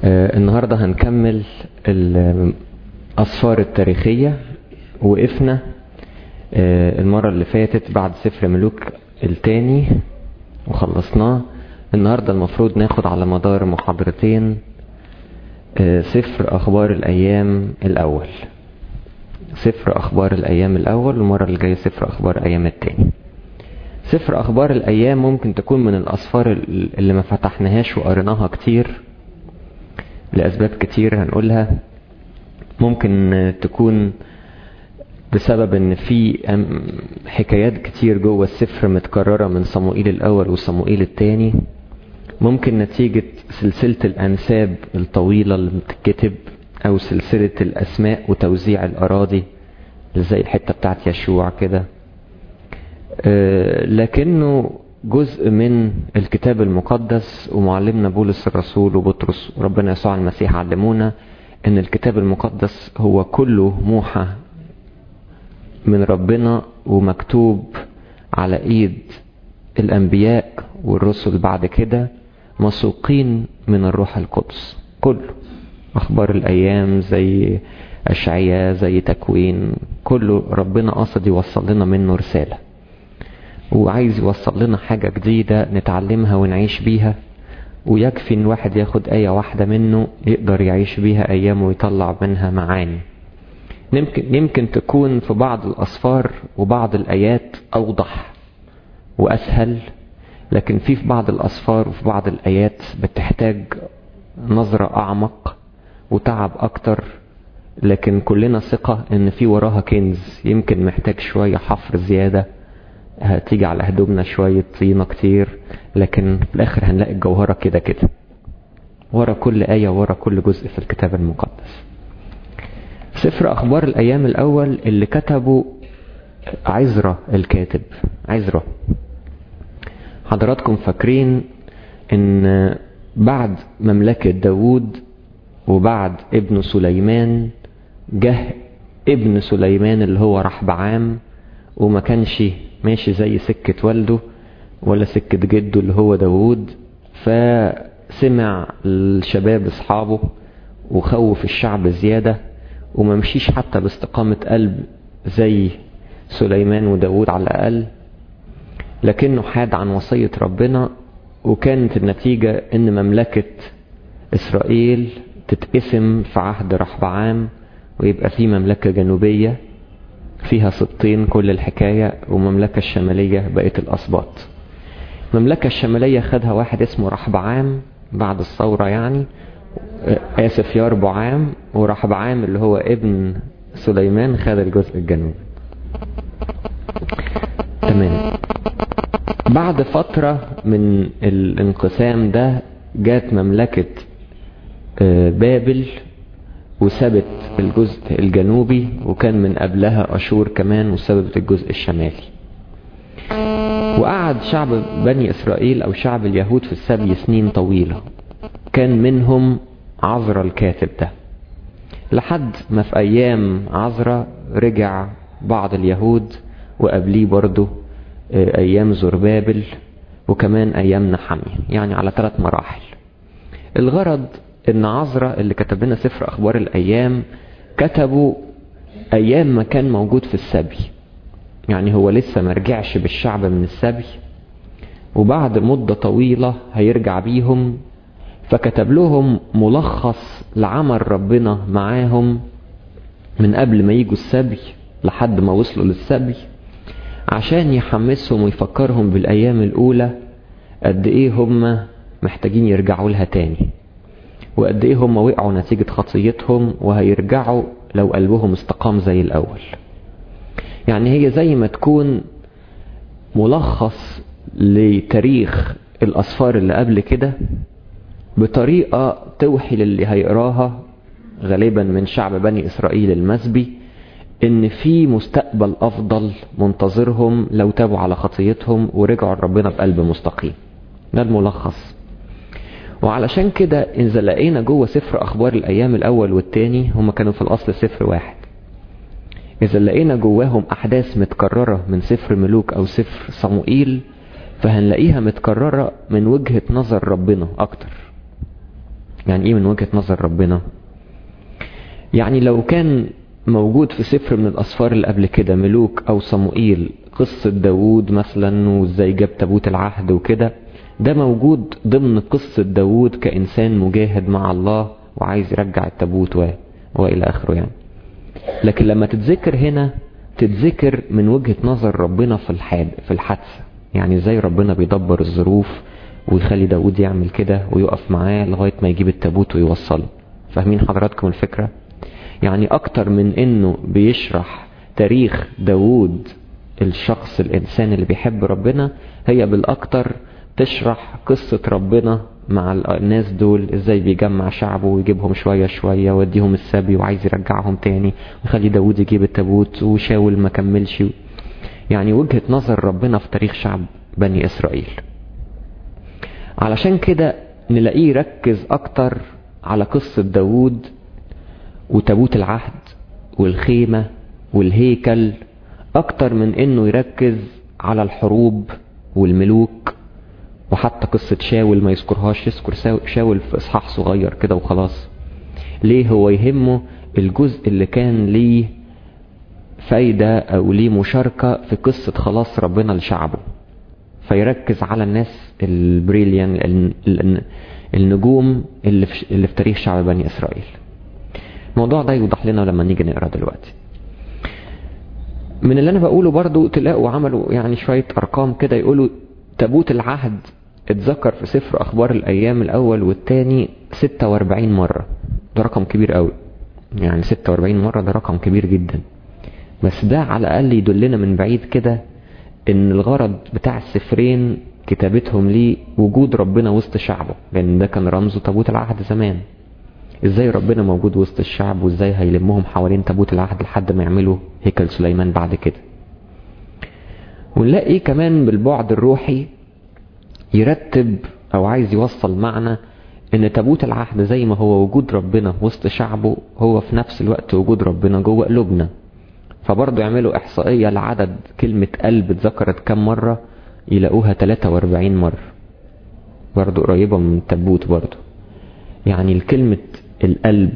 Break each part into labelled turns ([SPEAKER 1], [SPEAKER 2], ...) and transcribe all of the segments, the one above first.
[SPEAKER 1] آه النهاردة هنكمل الأسفار التاريخية وقفنا آه المرة اللي فاتت بعد سفر ملوك التاني وخلصناه النهاردة المفروض ناخد على مدار محاضرتين آه سفر أخبار الأيام الأول سفر أخبار الأيام الأول والمرة اللي جاية سفر أخبار الأيام التاني سفر أخبار الأيام ممكن تكون من الأسفار اللي ما فتحناهاش وقريناها كتير لأسباب كتير هنقولها ممكن تكون بسبب ان في حكايات كتير جوه السفر متكررة من صموئيل الاول وصموئيل التاني ممكن نتيجة سلسلة الانساب الطويلة اللي بتتكتب او سلسلة الاسماء وتوزيع الاراضي زي الحتة بتاعت يشوع كده لكنه جزء من الكتاب المقدس ومعلمنا بولس الرسول وبطرس وربنا يسوع المسيح علمونا ان الكتاب المقدس هو كله موحى من ربنا ومكتوب على ايد الانبياء والرسل بعد كده مسوقين من الروح القدس كله اخبار الايام زي اشعياء زي تكوين كله ربنا قصد يوصل لنا منه رساله وعايز يوصل لنا حاجة جديدة نتعلمها ونعيش بيها ويكفي ان واحد ياخد آية واحدة منه يقدر يعيش بيها أيام ويطلع منها معاني يمكن, يمكن تكون في بعض الأسفار وبعض الآيات أوضح وأسهل لكن في في بعض الأسفار وفي بعض الآيات بتحتاج نظرة أعمق وتعب أكتر لكن كلنا ثقة ان في وراها كنز يمكن محتاج شوية حفر زيادة هتيجي على هدومنا شوية طينة كتير لكن في الآخر هنلاقي الجوهرة كده كده ورا كل آية ورا كل جزء في الكتاب المقدس سفر أخبار الأيام الأول اللي كتبه عزرة الكاتب عزرة حضراتكم فاكرين ان بعد مملكة داود وبعد ابن سليمان جه ابن سليمان اللي هو رحبعام وما كانش ماشي زي سكة والده ولا سكة جده اللي هو داود فسمع الشباب اصحابه وخوف الشعب زيادة وما مشيش حتى باستقامة قلب زي سليمان وداود على الأقل لكنه حاد عن وصية ربنا وكانت النتيجة ان مملكة اسرائيل تتقسم في عهد رحبعام ويبقى في مملكة جنوبية فيها سبطين كل الحكاية ومملكة الشمالية بقيت الأسباط المملكة الشمالية خدها واحد اسمه رحبعام بعد الثورة يعني آسف ياربعام ورحبعام اللي هو ابن سليمان خد الجزء الجنوبي تمام بعد فترة من الانقسام ده جات مملكة بابل وسابت الجزء الجنوبي وكان من قبلها أشور كمان وسابت الجزء الشمالي وقعد شعب بني إسرائيل أو شعب اليهود في السبي سنين طويلة كان منهم عذرا الكاتب ده لحد ما في أيام عذرا رجع بعض اليهود وقبليه برضه أيام زربابل وكمان أيام نحمية يعني على ثلاث مراحل الغرض ان عزرا اللي كتب لنا سفر اخبار الايام كتبوا ايام ما كان موجود في السبي يعني هو لسه ما رجعش بالشعب من السبي وبعد مدة طويلة هيرجع بيهم فكتب لهم ملخص لعمل ربنا معاهم من قبل ما يجوا السبي لحد ما وصلوا للسبي عشان يحمسهم ويفكرهم بالايام الاولى قد ايه هم محتاجين يرجعوا لها تاني وقد ايه هم وقعوا نتيجة خطيتهم وهيرجعوا لو قلبهم استقام زي الاول يعني هي زي ما تكون ملخص لتاريخ الاسفار اللي قبل كده بطريقة توحي للي هيقراها غالبا من شعب بني اسرائيل المسبي ان في مستقبل افضل منتظرهم لو تابوا على خطيتهم ورجعوا لربنا بقلب مستقيم ده الملخص وعلشان كده إذا لقينا جوه سفر أخبار الأيام الأول والتاني هما كانوا في الأصل سفر واحد إذا لقينا جواهم أحداث متكررة من سفر ملوك أو سفر صموئيل فهنلاقيها متكررة من وجهة نظر ربنا أكتر يعني ايه من وجهة نظر ربنا يعني لو كان موجود في سفر من الأسفار اللي قبل كده ملوك أو صموئيل قصة داوود مثلا وازاي جاب تابوت العهد وكده ده موجود ضمن قصة داوود كإنسان مجاهد مع الله وعايز يرجع التابوت و... وإلى آخره يعني لكن لما تتذكر هنا تتذكر من وجهة نظر ربنا في الحاد في الحادثة يعني ازاي ربنا بيدبر الظروف ويخلي داود يعمل كده ويقف معاه لغاية ما يجيب التابوت ويوصله فاهمين حضراتكم الفكرة يعني اكتر من انه بيشرح تاريخ داود الشخص الانسان اللي بيحب ربنا هي بالاكتر تشرح قصة ربنا مع الناس دول ازاي بيجمع شعبه ويجيبهم شوية شوية ويديهم السبي وعايز يرجعهم تاني ويخلي داود يجيب التابوت وشاول ما كملش يعني وجهة نظر ربنا في تاريخ شعب بني اسرائيل علشان كده نلاقيه يركز اكتر على قصة داود وتابوت العهد والخيمة والهيكل اكتر من انه يركز على الحروب والملوك وحتى قصة شاول ما يذكرهاش يذكر شاول في اصحاح صغير كده وخلاص ليه هو يهمه الجزء اللي كان ليه فايدة او ليه مشاركة في قصة خلاص ربنا لشعبه فيركز على الناس البريليان النجوم اللي في, اللي في تاريخ شعب بني اسرائيل الموضوع ده يوضح لنا لما نيجي نقرا دلوقتي من اللي انا بقوله برضو تلاقوا عملوا يعني شوية ارقام كده يقولوا تابوت العهد اتذكر في سفر اخبار الايام الاول والتاني 46 مرة ده رقم كبير قوي يعني 46 مرة ده رقم كبير جدا بس ده على الاقل يدلنا من بعيد كده ان الغرض بتاع السفرين كتابتهم ليه وجود ربنا وسط شعبه لان ده كان رمز تابوت العهد زمان ازاي ربنا موجود وسط الشعب وازاي هيلمهم حوالين تابوت العهد لحد ما يعملوا هيكل سليمان بعد كده ونلاقي كمان بالبعد الروحي يرتب او عايز يوصل معنى ان تابوت العهد زي ما هو وجود ربنا وسط شعبه هو في نفس الوقت وجود ربنا جوه قلوبنا فبرضه يعملوا احصائية لعدد كلمة قلب اتذكرت كم مرة يلاقوها 43 مرة برضه قريبة من التابوت برضه يعني الكلمة القلب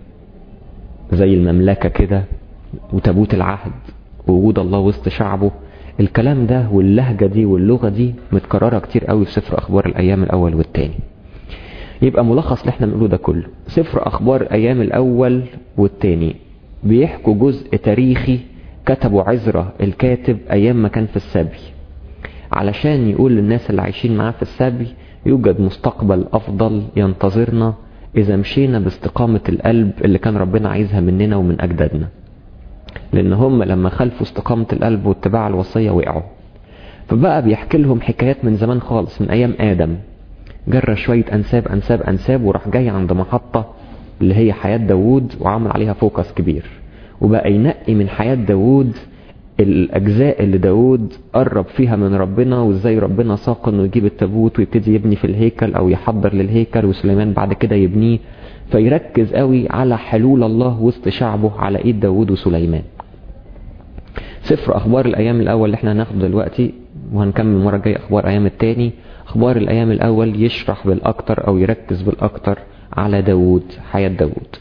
[SPEAKER 1] زي المملكة كده وتابوت العهد ووجود الله وسط شعبه الكلام ده واللهجة دي واللغة دي متكررة كتير قوي في سفر أخبار الأيام الأول والتاني يبقى ملخص اللي احنا بنقوله ده كله سفر أخبار أيام الأول والتاني بيحكوا جزء تاريخي كتبه عزرة الكاتب أيام ما كان في السبي علشان يقول للناس اللي عايشين معاه في السبي يوجد مستقبل أفضل ينتظرنا إذا مشينا باستقامة القلب اللي كان ربنا عايزها مننا ومن أجدادنا لأن هم لما خلفوا استقامة القلب واتباع الوصية وقعوا فبقى بيحكي لهم حكايات من زمان خالص من أيام آدم جرى شوية أنساب أنساب أنساب وراح جاي عند محطة اللي هي حياة داوود وعمل عليها فوكس كبير وبقى ينقي من حياة داوود الأجزاء اللي داوود قرب فيها من ربنا وإزاي ربنا ساق إنه يجيب التابوت ويبتدي يبني في الهيكل أو يحضر للهيكل وسليمان بعد كده يبنيه فيركز قوي على حلول الله وسط شعبه على إيد داوود وسليمان سفر أخبار الأيام الأول اللي احنا هناخده دلوقتي وهنكمل المرة الجاية أخبار أيام التاني أخبار الأيام الأول يشرح بالأكتر أو يركز بالأكتر على داوود حياة داوود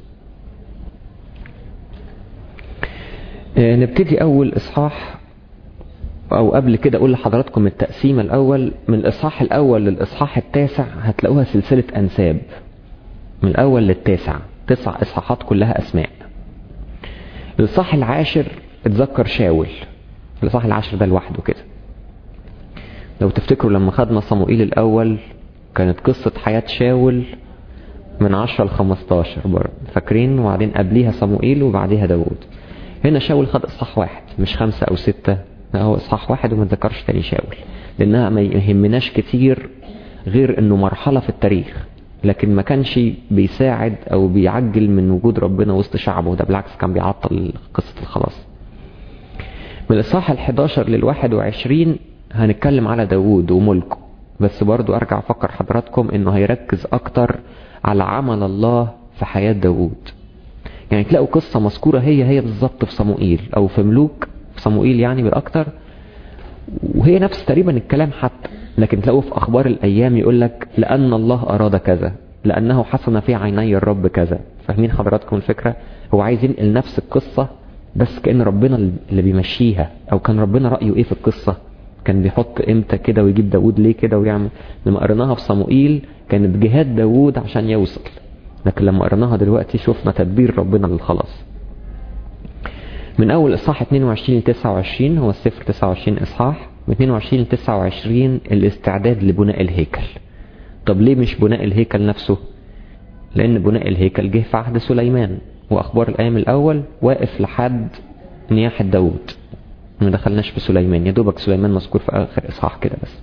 [SPEAKER 1] نبتدي أول إصحاح أو قبل كده أقول لحضراتكم التقسيم الأول من الإصحاح الأول للإصحاح التاسع هتلاقوها سلسلة أنساب من الأول للتاسع تسع إصحاحات كلها أسماء الإصحاح العاشر اتذكر شاول الإصحاح العاشر ده لوحده كده لو تفتكروا لما خدنا صموئيل الأول كانت قصة حياة شاول من 10 ل 15 برضه فاكرين وبعدين قبليها صموئيل وبعديها داوود هنا شاول خد اصحاح واحد مش خمسة او ستة لا هو اصحاح واحد وما ذكرش تاني شاول لانها ما يهمناش كتير غير انه مرحلة في التاريخ لكن ما كانش بيساعد او بيعجل من وجود ربنا وسط شعبه ده بالعكس كان بيعطل قصة الخلاص من الاصحاح ال11 لل21 هنتكلم على داوود وملكه بس برضو ارجع افكر حضراتكم انه هيركز اكتر على عمل الله في حياة داوود يعني تلاقوا قصة مذكورة هي هي بالظبط في صموئيل او في ملوك في صموئيل يعني بالاكتر وهي نفس تقريبا الكلام حتى لكن تلاقوا في اخبار الايام يقول لك لان الله اراد كذا لأنه حسن في عيني الرب كذا فاهمين حضراتكم الفكرة هو عايز ينقل نفس القصة بس كأن ربنا اللي بيمشيها أو كان ربنا رأيه إيه في القصة كان بيحط امتى كده ويجيب داود ليه كده ويعمل لما قريناها في صموئيل كانت جهاد داود عشان يوصل لكن لما قريناها دلوقتي شفنا تدبير ربنا للخلاص من أول إصحاح 22 ل 29 هو السفر 29 إصحاح من 22 ل 29 الاستعداد لبناء الهيكل طب ليه مش بناء الهيكل نفسه لأن بناء الهيكل جه في عهد سليمان وأخبار الأيام الأول واقف لحد نياحة داود ما دخلناش في سليمان يا دوبك سليمان مذكور في آخر إصحاح كده بس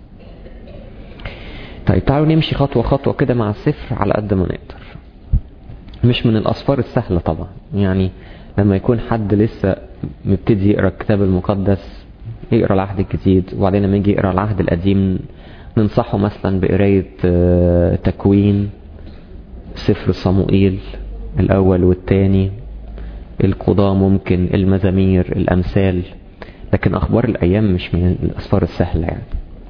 [SPEAKER 1] طيب تعالوا نمشي خطوة خطوة كده مع السفر على قد ما نقدر مش من الأسفار السهلة طبعا يعني لما يكون حد لسه مبتدي يقرأ الكتاب المقدس يقرأ العهد الجديد وبعدين لما يجي يقرأ العهد القديم ننصحه مثلا بقراية تكوين سفر صموئيل الأول والثاني القضاء ممكن المزامير الأمثال لكن أخبار الأيام مش من الأسفار السهلة يعني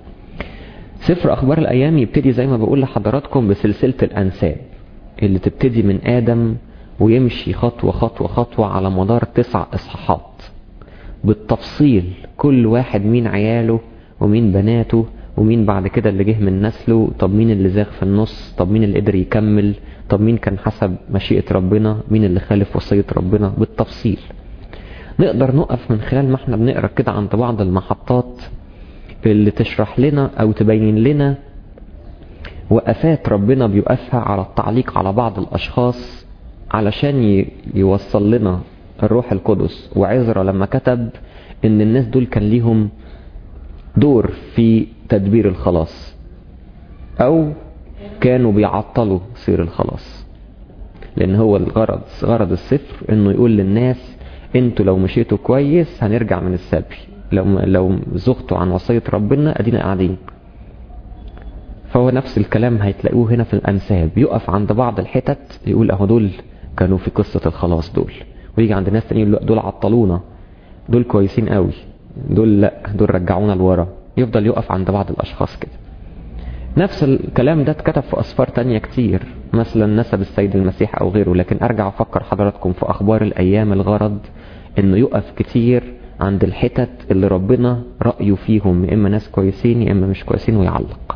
[SPEAKER 1] سفر أخبار الأيام يبتدي زي ما بقول لحضراتكم بسلسلة الأنساب اللي تبتدي من آدم ويمشي خطوة خطوة خطوة على مدار تسع إصحاحات بالتفصيل كل واحد مين عياله ومين بناته ومين بعد كده اللي جه من نسله طب مين اللي زاغ في النص طب مين اللي قدر يكمل طب مين كان حسب مشيئة ربنا مين اللي خالف وصية ربنا بالتفصيل نقدر نقف من خلال ما احنا بنقرا كده عند بعض المحطات اللي تشرح لنا او تبين لنا وقفات ربنا بيوقفها على التعليق على بعض الاشخاص علشان يوصل لنا الروح القدس وعزرا لما كتب ان الناس دول كان ليهم دور في تدبير الخلاص او كانوا بيعطلوا سير الخلاص لان هو الغرض غرض السفر انه يقول للناس انتوا لو مشيتوا كويس هنرجع من السبي لو لو زغتوا عن وصية ربنا ادينا قاعدين فهو نفس الكلام هتلاقوه هنا في الانساب يقف عند بعض الحتت يقول اهو دول كانوا في قصة الخلاص دول ويجي عند ناس تانيين يقول دول عطلونا دول كويسين قوي دول لا دول رجعونا لورا يفضل يقف عند بعض الاشخاص كده نفس الكلام ده اتكتب في اسفار تانية كتير مثلا نسب السيد المسيح او غيره لكن ارجع افكر حضراتكم في اخبار الايام الغرض انه يقف كتير عند الحتت اللي ربنا رأيه فيهم يا اما ناس كويسين يا اما مش كويسين ويعلق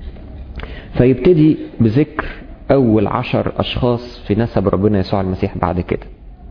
[SPEAKER 1] فيبتدي بذكر اول عشر اشخاص في نسب ربنا يسوع المسيح بعد كده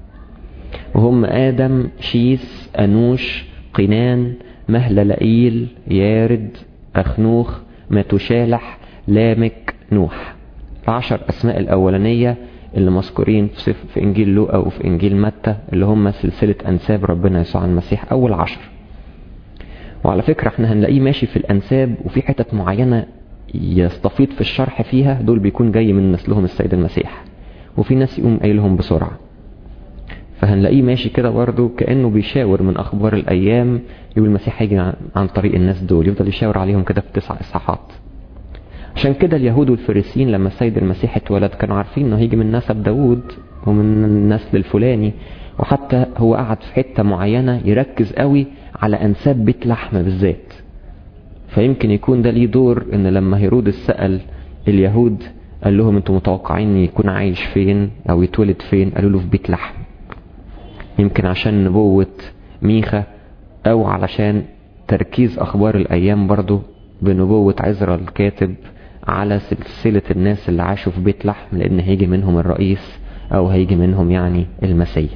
[SPEAKER 1] وهم ادم شيس انوش قنان مهللئيل يارد اخنوخ ماتوشالح لامك نوح العشر أسماء الأولانية اللي مذكورين في, سفر في إنجيل لوقا وفي إنجيل متى اللي هم سلسلة أنساب ربنا يسوع المسيح أول عشر وعلى فكرة احنا هنلاقيه ماشي في الأنساب وفي حتت معينة يستفيض في الشرح فيها دول بيكون جاي من نسلهم السيد المسيح وفي ناس يقوم قايلهم بسرعة فهنلاقيه ماشي كده برضه كأنه بيشاور من أخبار الأيام يقول المسيح هيجي عن طريق الناس دول يفضل يشاور عليهم كده في تسع إصحاحات عشان كده اليهود والفريسيين لما السيد المسيح اتولد كانوا عارفين انه هيجي من نسب داوود ومن النسل الفلاني وحتى هو قعد في حتة معينة يركز قوي على أنساب بيت لحم بالذات فيمكن يكون ده ليه دور ان لما هيرودس سأل اليهود قال لهم انتوا متوقعين يكون عايش فين او يتولد فين قالوا له في بيت لحم يمكن عشان نبوة ميخا او علشان تركيز اخبار الايام برضو بنبوة عزرا الكاتب على سلسلة الناس اللي عاشوا في بيت لحم لان هيجي منهم الرئيس او هيجي منهم يعني المسيح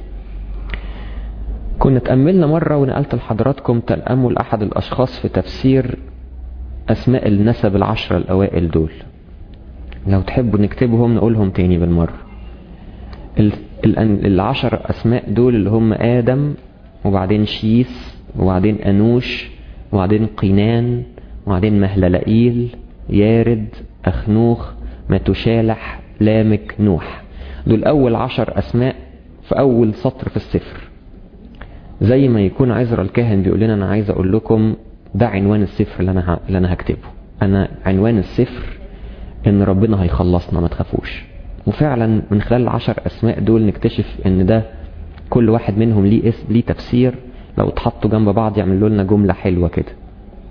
[SPEAKER 1] كنا تأملنا مرة ونقلت لحضراتكم تأمل أحد الأشخاص في تفسير أسماء النسب العشرة الأوائل دول لو تحبوا نكتبهم نقولهم تاني بالمرة العشر أسماء دول اللي هم آدم وبعدين شيس وبعدين أنوش وبعدين قينان وبعدين مهللئيل يارد أخنوخ ماتوشالح لامك نوح دول أول عشر أسماء في أول سطر في السفر زي ما يكون عزرا الكاهن بيقول لنا أنا عايز أقول لكم ده عنوان السفر اللي أنا, اللي أنا هكتبه أنا عنوان السفر إن ربنا هيخلصنا ما تخافوش وفعلا من خلال العشر أسماء دول نكتشف إن ده كل واحد منهم ليه اسم ليه تفسير لو اتحطوا جنب بعض يعملوا لنا جملة حلوة كده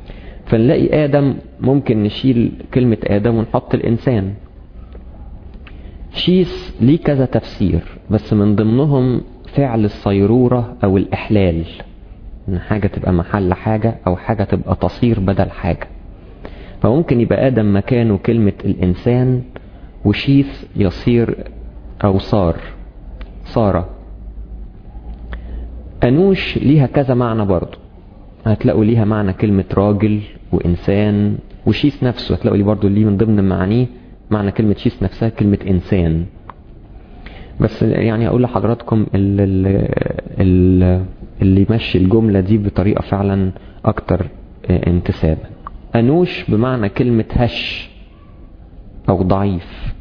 [SPEAKER 1] فنلاقي آدم ممكن نشيل كلمة آدم ونحط الإنسان شيس ليه كذا تفسير بس من ضمنهم فعل الصيرورة او الاحلال ان حاجة تبقى محل حاجة او حاجة تبقى تصير بدل حاجة فممكن يبقى ادم مكانه كلمة الانسان وشيث يصير او صار صار انوش ليها كذا معنى برضو هتلاقوا ليها معنى كلمة راجل وانسان وشيث نفسه هتلاقوا ليه برضو ليه من ضمن معانيه معنى كلمة شيث نفسها كلمة انسان بس يعني اقول لحضراتكم اللي, اللي يمشي الجملة دي بطريقة فعلا اكتر انتسابا انوش بمعنى كلمة هش او ضعيف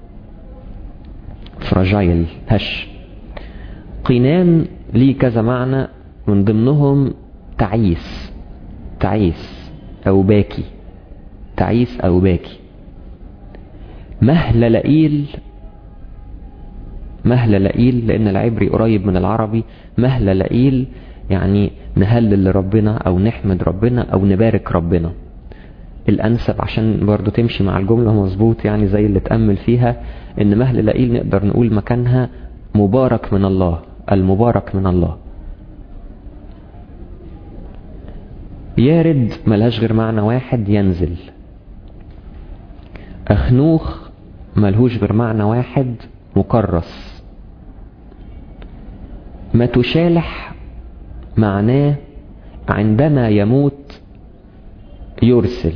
[SPEAKER 1] فراجايل هش قينان ليه كذا معنى من ضمنهم تعيس تعيس او باكي تعيس او باكي مهل لئيل مهل لئيل لان العبري قريب من العربي مهل لئيل يعني نهلل لربنا او نحمد ربنا او نبارك ربنا الانسب عشان برضو تمشي مع الجملة مظبوط يعني زي اللي تأمل فيها ان مهل لئيل نقدر نقول مكانها مبارك من الله المبارك من الله يارد ملهاش غير معنى واحد ينزل أخنوخ ملهوش غير معنى واحد مكرس ما تشالح معناه عندما يموت يرسل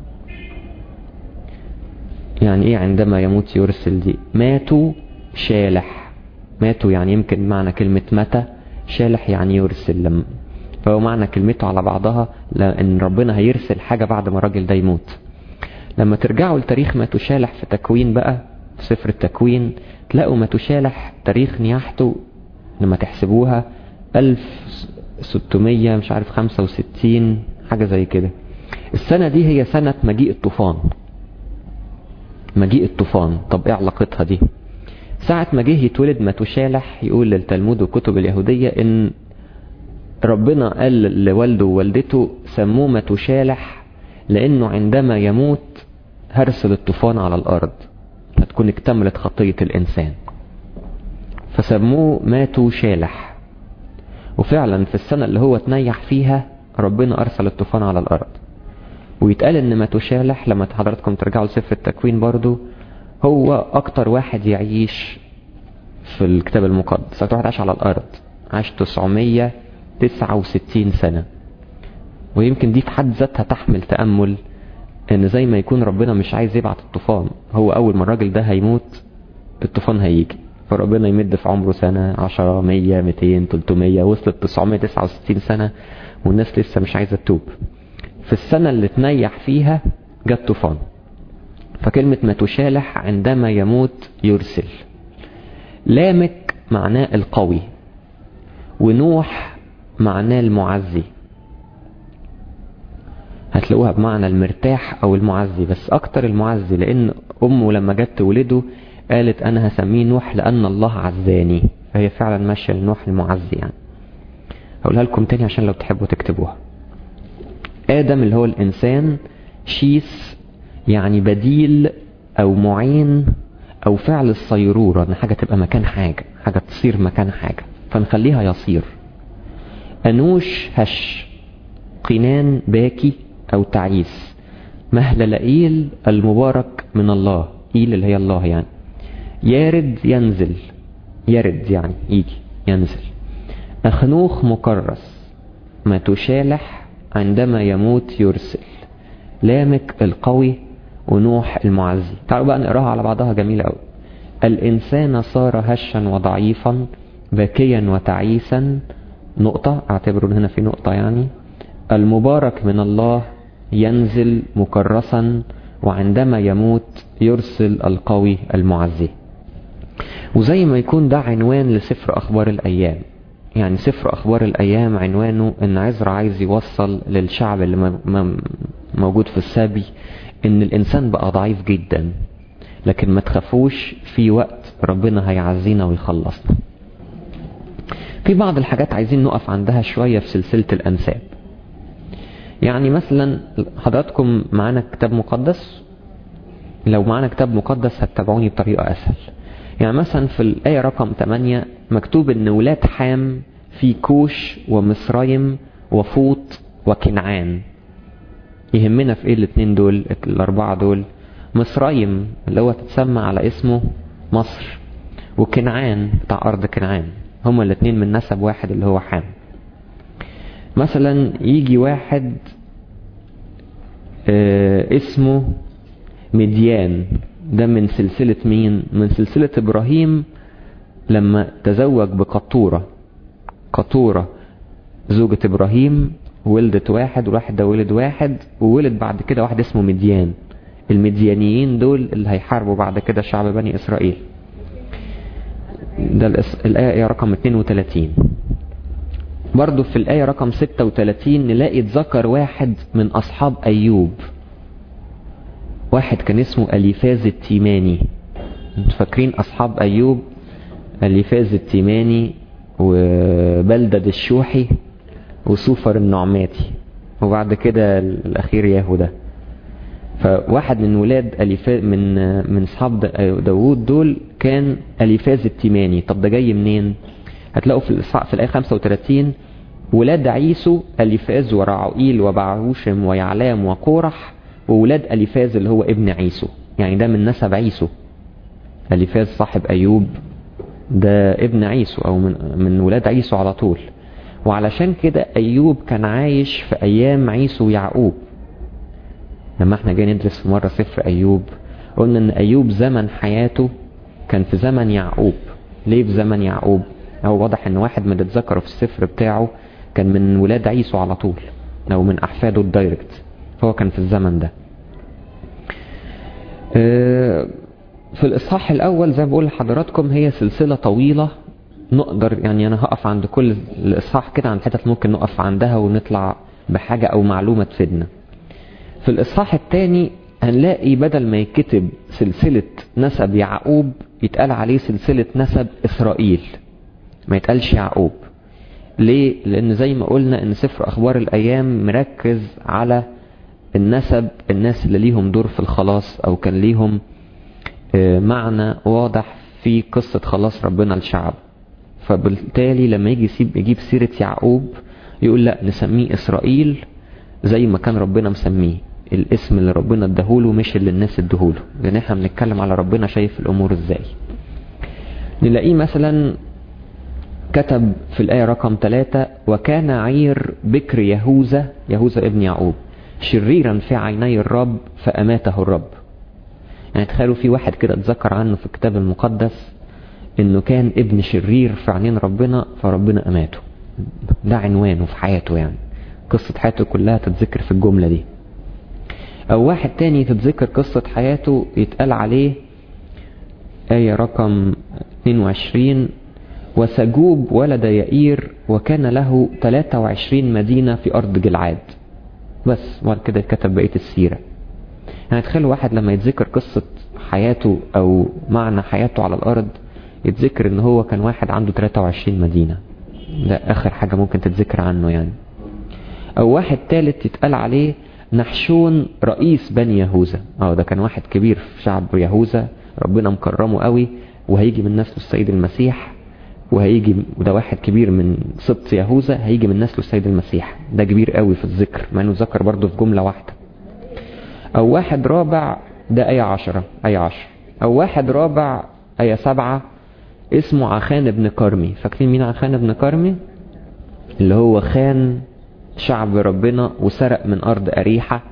[SPEAKER 1] يعني ايه عندما يموت يرسل دي ماتوا شالح ماتوا يعني يمكن معنى كلمة متى شالح يعني يرسل لما فهو معنى كلمته على بعضها لأن ربنا هيرسل حاجة بعد ما الراجل ده يموت لما ترجعوا لتاريخ ما تشالح في تكوين بقى في سفر التكوين تلاقوا ما تشالح تاريخ نياحته لما تحسبوها 1600 مش عارف 65 حاجة زي كده السنة دي هي سنة مجيء الطوفان مجيء الطوفان طب ايه علاقتها دي ساعة ما جه يتولد ما تشالح يقول للتلمود والكتب اليهودية ان ربنا قال لوالده ووالدته سموه ما تشالح لانه عندما يموت هرسل الطوفان على الارض هتكون اكتملت خطية الانسان فسموه ماتوا شالح وفعلا في السنة اللي هو تنيح فيها ربنا ارسل الطوفان على الارض ويتقال ان ما تشالح لما حضراتكم ترجعوا لسفر التكوين برضو هو اكتر واحد يعيش في الكتاب المقدس اكتر واحد عاش على الارض عاش 969 سنة ويمكن دي في حد ذاتها تحمل تأمل ان زي ما يكون ربنا مش عايز يبعت الطوفان هو اول ما الراجل ده هيموت الطوفان هيجي فربنا يمد في عمره سنة 10 100 200 300 وصلت 969 سنة والناس لسه مش عايزة تتوب في السنة اللي تنيح فيها جت طوفان فكلمة ما تشالح عندما يموت يرسل لامك معناه القوي ونوح معناه المعزي هتلاقوها بمعنى المرتاح او المعزي بس اكتر المعزي لان امه لما جت تولده قالت انا هسميه نوح لان الله عزاني فهي فعلا ماشيه لنوح المعزي يعني هقولها لكم تاني عشان لو تحبوا تكتبوها ادم اللي هو الانسان شيس يعني بديل او معين او فعل الصيرورة ان حاجة تبقى مكان حاجة حاجة تصير مكان حاجة فنخليها يصير انوش هش قنان باكي او تعيس مهل لئيل المبارك من الله ايل اللي هي الله يعني يارد ينزل يرد يعني يجي ينزل اخنوخ مكرس ما تشالح عندما يموت يرسل لامك القوي ونوح المعزي تعالوا بقى نقراها على بعضها جميلة قوي الإنسان صار هشا وضعيفا باكيا وتعيسا نقطة اعتبروا هنا في نقطة يعني المبارك من الله ينزل مكرسا وعندما يموت يرسل القوي المعزي وزي ما يكون ده عنوان لسفر أخبار الأيام يعني سفر أخبار الأيام عنوانه إن عزرا عايز يوصل للشعب اللي موجود في السبي إن الإنسان بقى ضعيف جدا لكن ما تخافوش في وقت ربنا هيعزينا ويخلصنا في بعض الحاجات عايزين نقف عندها شوية في سلسلة الأنساب يعني مثلا حضراتكم معانا كتاب مقدس لو معانا كتاب مقدس هتتابعوني بطريقة أسهل يعني مثلا في الآية رقم 8 مكتوب ان ولاد حام في كوش ومصريم وفوط وكنعان يهمنا في ايه الاتنين دول الاربعة دول مصريم اللي هو تتسمى على اسمه مصر وكنعان بتاع ارض كنعان هما الاتنين من نسب واحد اللي هو حام مثلا يجي واحد اه اسمه مديان ده من سلسلة مين من سلسلة ابراهيم لما تزوج بقطورة قطورة زوجة ابراهيم ولدت واحد والواحد ده ولد واحد وولد بعد كده واحد اسمه مديان المديانيين دول اللي هيحاربوا بعد كده شعب بني اسرائيل ده الآية رقم 32 برضو في الآية رقم 36 نلاقي اتذكر واحد من أصحاب أيوب واحد كان اسمه أليفاز التيماني انتوا فاكرين أصحاب أيوب أليفاز التيماني وبلدد الشوحي وسوفر النعماتي وبعد كده الأخير يهودا فواحد من ولاد أليفاز من من أصحاب داوود دول كان أليفاز التيماني طب ده جاي منين؟ هتلاقوا في في الآية 35 ولاد عيسو أليفاز ورعوئيل وبعوشم ويعلام وقورح وولاد أليفاز اللي هو ابن عيسو يعني ده من نسب عيسو أليفاز صاحب أيوب ده ابن عيسو أو من, من ولاد عيسو على طول وعلشان كده أيوب كان عايش في أيام عيسو ويعقوب لما احنا جاي ندرس في مرة سفر أيوب قلنا ان أيوب زمن حياته كان في زمن يعقوب ليه في زمن يعقوب هو واضح ان واحد من اللي اتذكروا في السفر بتاعه كان من ولاد عيسو على طول او من احفاده الدايركت فهو كان في الزمن ده في الاصحاح الاول زي ما بقول لحضراتكم هي سلسلة طويلة نقدر يعني انا هقف عند كل الاصحاح كده عند حتت ممكن نقف عندها ونطلع بحاجة او معلومة تفيدنا في الاصحاح الثاني هنلاقي بدل ما يكتب سلسلة نسب يعقوب يتقال عليه سلسلة نسب اسرائيل ما يتقالش يعقوب ليه لان زي ما قلنا ان سفر اخبار الايام مركز على النسب الناس اللي ليهم دور في الخلاص او كان ليهم معنى واضح في قصة خلاص ربنا للشعب فبالتالي لما يجي يسيب يجيب سيرة يعقوب يقول لا نسميه اسرائيل زي ما كان ربنا مسميه الاسم اللي ربنا اداهوله مش اللي الناس اداهوله لان احنا بنتكلم على ربنا شايف الامور ازاي نلاقيه مثلا كتب في الآية رقم ثلاثة وكان عير بكر يهوذا يهوذا ابن يعقوب شريرا في عيني الرب فأماته الرب يعني تخيلوا في واحد كده اتذكر عنه في الكتاب المقدس انه كان ابن شرير في عينين ربنا فربنا أماته ده عنوانه في حياته يعني قصة حياته كلها تتذكر في الجملة دي او واحد تاني تتذكر قصة حياته يتقال عليه آية رقم 22 وسجوب ولد يائير وكان له 23 مدينة في أرض جلعاد بس وبعد كده كتب بقية السيرة يعني تخيل واحد لما يتذكر قصة حياته أو معنى حياته على الأرض يتذكر ان هو كان واحد عنده 23 مدينة ده آخر حاجة ممكن تتذكر عنه يعني أو واحد تالت يتقال عليه نحشون رئيس بني يهوذا اه ده كان واحد كبير في شعب يهوذا ربنا مكرمه قوي وهيجي من نسل السيد المسيح وهيجي وده واحد كبير من سبط يهوذا هيجي من نسل السيد المسيح ده كبير قوي في الذكر مع انه ذكر برضه في جملة واحدة او واحد رابع ده آية عشرة آية عشر او واحد رابع آية سبعة اسمه عخان ابن كرمي فاكرين مين عخان ابن كرمي اللي هو خان شعب ربنا وسرق من أرض أريحة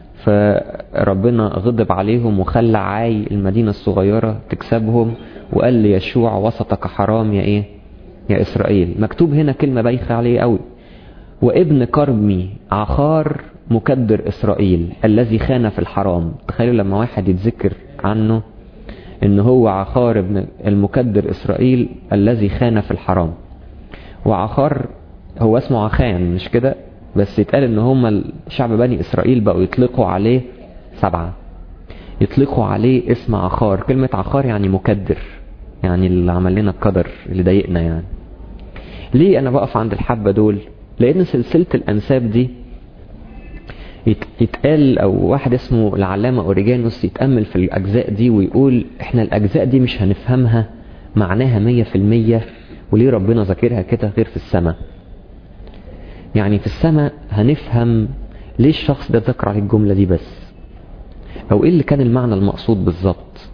[SPEAKER 1] فربنا غضب عليهم وخلى عاي المدينة الصغيرة تكسبهم وقال ليشوع وسطك حرام يا ايه يا إسرائيل مكتوب هنا كلمة بايخة عليه قوي وابن كرمي عخار مكدر إسرائيل الذي خان في الحرام تخيلوا لما واحد يتذكر عنه ان هو عخار ابن المكدر إسرائيل الذي خان في الحرام وعخار هو اسمه عخان مش كده بس يتقال ان هم شعب بني اسرائيل بقوا يطلقوا عليه سبعة يطلقوا عليه اسم عخار كلمة عخار يعني مكدر يعني اللي عمل لنا القدر اللي ضايقنا يعني ليه انا بقف عند الحبة دول لان سلسلة الانساب دي يتقال او واحد اسمه العلامة اوريجانوس يتأمل في الاجزاء دي ويقول احنا الاجزاء دي مش هنفهمها معناها مية في المية وليه ربنا ذاكرها كده غير في السماء يعني في السماء هنفهم ليه الشخص ده ذكر عليه الجملة دي بس او ايه اللي كان المعنى المقصود بالظبط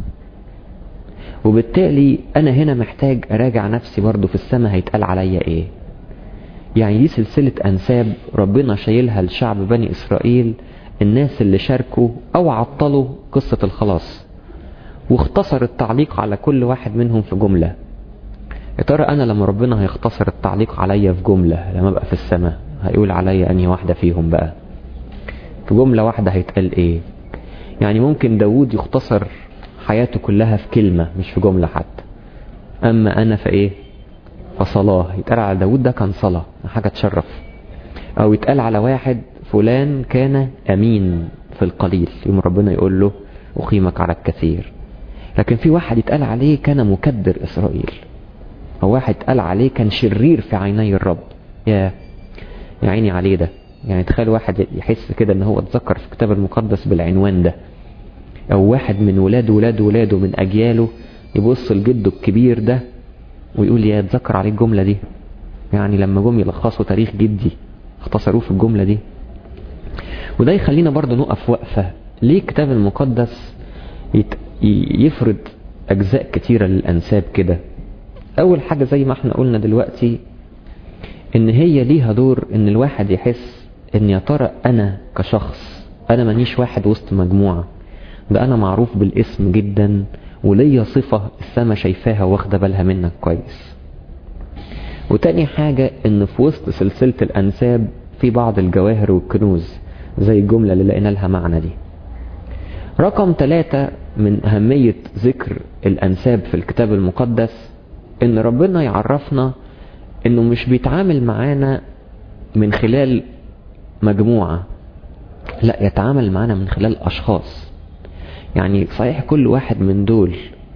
[SPEAKER 1] وبالتالي انا هنا محتاج اراجع نفسي برضو في السماء هيتقال عليا ايه يعني دي سلسلة انساب ربنا شايلها لشعب بني اسرائيل الناس اللي شاركوا او عطلوا قصة الخلاص واختصر التعليق على كل واحد منهم في جملة يا ترى انا لما ربنا هيختصر التعليق عليا في جملة لما ابقى في السماء هيقول عليا انهي واحدة فيهم بقى في جملة واحدة هيتقال ايه يعني ممكن داود يختصر حياته كلها في كلمة مش في جملة حتى اما انا فايه فصلاة يتقال على داود ده كان صلاة حاجة تشرف او يتقال على واحد فلان كان امين في القليل يوم ربنا يقول له اقيمك على الكثير لكن في واحد يتقال عليه كان مكدر اسرائيل او واحد يتقال عليه كان شرير في عيني الرب يا يا عيني عليه ده يعني تخيل واحد يحس كده ان هو اتذكر في الكتاب المقدس بالعنوان ده او واحد من ولاد ولاد ولاده من اجياله يبص لجده الكبير ده ويقول يا اتذكر عليه الجملة دي يعني لما جم يلخصوا تاريخ جدي اختصروه في الجملة دي وده يخلينا برضو نقف وقفة ليه الكتاب المقدس يت... يفرض اجزاء كتيرة للانساب كده اول حاجة زي ما احنا قلنا دلوقتي ان هي ليها دور ان الواحد يحس ان يا ترى انا كشخص انا مانيش واحد وسط مجموعة ده انا معروف بالاسم جدا وليا صفة السما شايفاها واخدة بالها منك كويس وتاني حاجة ان في وسط سلسلة الانساب في بعض الجواهر والكنوز زي الجملة اللي لقينا لها معنى دي رقم ثلاثة من أهمية ذكر الأنساب في الكتاب المقدس إن ربنا يعرفنا إنه مش بيتعامل معانا من خلال مجموعة لا يتعامل معانا من خلال أشخاص يعني صحيح كل واحد من دول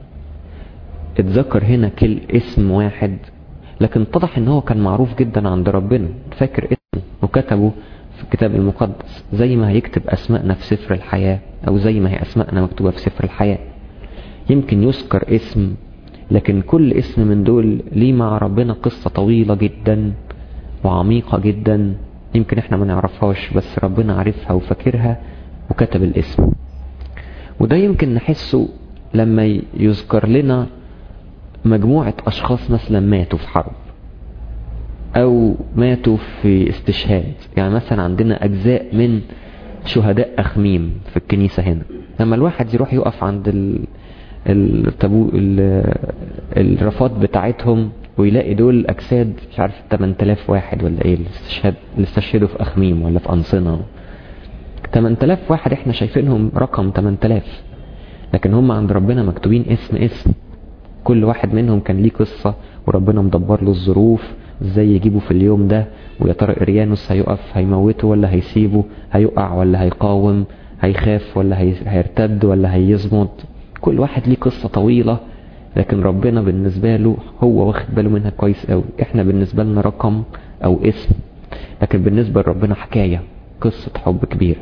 [SPEAKER 1] اتذكر هنا كل اسم واحد لكن اتضح ان هو كان معروف جدا عند ربنا فاكر اسمه وكتبه في الكتاب المقدس زي ما هيكتب اسمائنا في سفر الحياة او زي ما هي اسمائنا مكتوبة في سفر الحياة يمكن يذكر اسم لكن كل اسم من دول ليه مع ربنا قصة طويلة جدا وعميقة جدا يمكن احنا ما نعرفهاش بس ربنا عارفها وفاكرها وكتب الاسم وده يمكن نحسه لما يذكر لنا مجموعة أشخاص مثلا ماتوا في حرب أو ماتوا في استشهاد يعني مثلا عندنا أجزاء من شهداء أخميم في الكنيسة هنا لما الواحد يروح يقف عند ال... التابو ال... الرفات بتاعتهم ويلاقي دول أجساد مش عارف 8000 واحد ولا إيه الاستشهاد اللي استشهدوا في أخميم ولا في أنصنة 8000 واحد احنا شايفينهم رقم 8000 لكن هم عند ربنا مكتوبين اسم اسم كل واحد منهم كان ليه قصة وربنا مدبر له الظروف ازاي يجيبه في اليوم ده ويا ترى اريانوس هيقف هيموته ولا هيسيبه هيقع ولا هيقاوم هيخاف ولا هي... هيرتد ولا هيصمد كل واحد ليه قصة طويلة لكن ربنا بالنسبة له هو واخد باله منها كويس قوي احنا بالنسبة لنا رقم او اسم لكن بالنسبة لربنا حكاية قصة حب كبيرة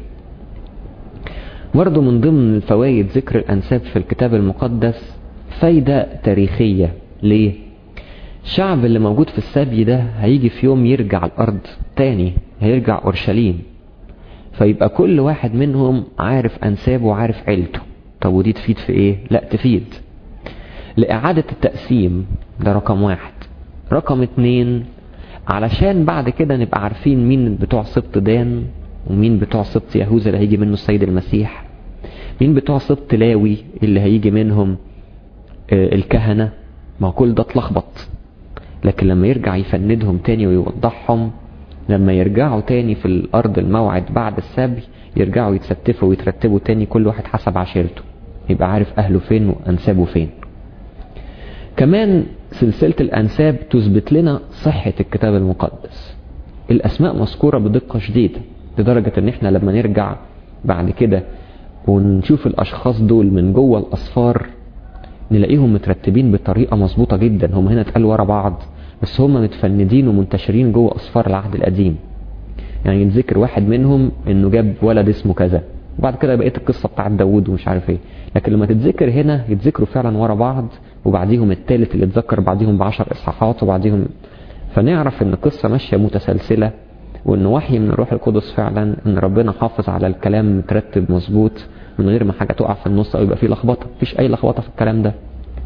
[SPEAKER 1] برضه من ضمن الفوائد ذكر الأنساب في الكتاب المقدس فايدة تاريخية ليه؟ الشعب اللي موجود في السبي ده هيجي في يوم يرجع الأرض تاني هيرجع أورشليم فيبقى كل واحد منهم عارف أنسابه وعارف عيلته طب ودي تفيد في إيه؟ لا تفيد لإعادة التقسيم ده رقم واحد رقم اتنين علشان بعد كده نبقى عارفين مين بتوع سبط دان ومين بتوع سبط يهوذا اللي هيجي منه السيد المسيح مين بتوع سبط لاوي اللي هيجي منهم الكهنة ما كل ده اتلخبط لكن لما يرجع يفندهم تاني ويوضحهم لما يرجعوا تاني في الأرض الموعد بعد السبي يرجعوا يتستفوا ويترتبوا تاني كل واحد حسب عشيرته يبقى عارف أهله فين وأنسابه فين كمان سلسلة الأنساب تثبت لنا صحة الكتاب المقدس الأسماء مذكورة بدقة شديدة لدرجة ان احنا لما نرجع بعد كده ونشوف الاشخاص دول من جوه الاصفار نلاقيهم مترتبين بطريقة مظبوطة جدا هم هنا اتقال ورا بعض بس هم متفندين ومنتشرين جوه اصفار العهد القديم يعني يتذكر واحد منهم انه جاب ولد اسمه كذا وبعد كده بقيت القصة بتاعت داوود ومش عارف ايه لكن لما تتذكر هنا يتذكروا فعلا ورا بعض وبعديهم الثالث اللي اتذكر بعديهم بعشر اصحاحات وبعديهم فنعرف ان القصة ماشية متسلسلة وان وحي من الروح القدس فعلا ان ربنا حافظ على الكلام مترتب مظبوط من غير ما حاجة تقع في النص او يبقى فيه لخبطة مفيش اي لخبطة في الكلام ده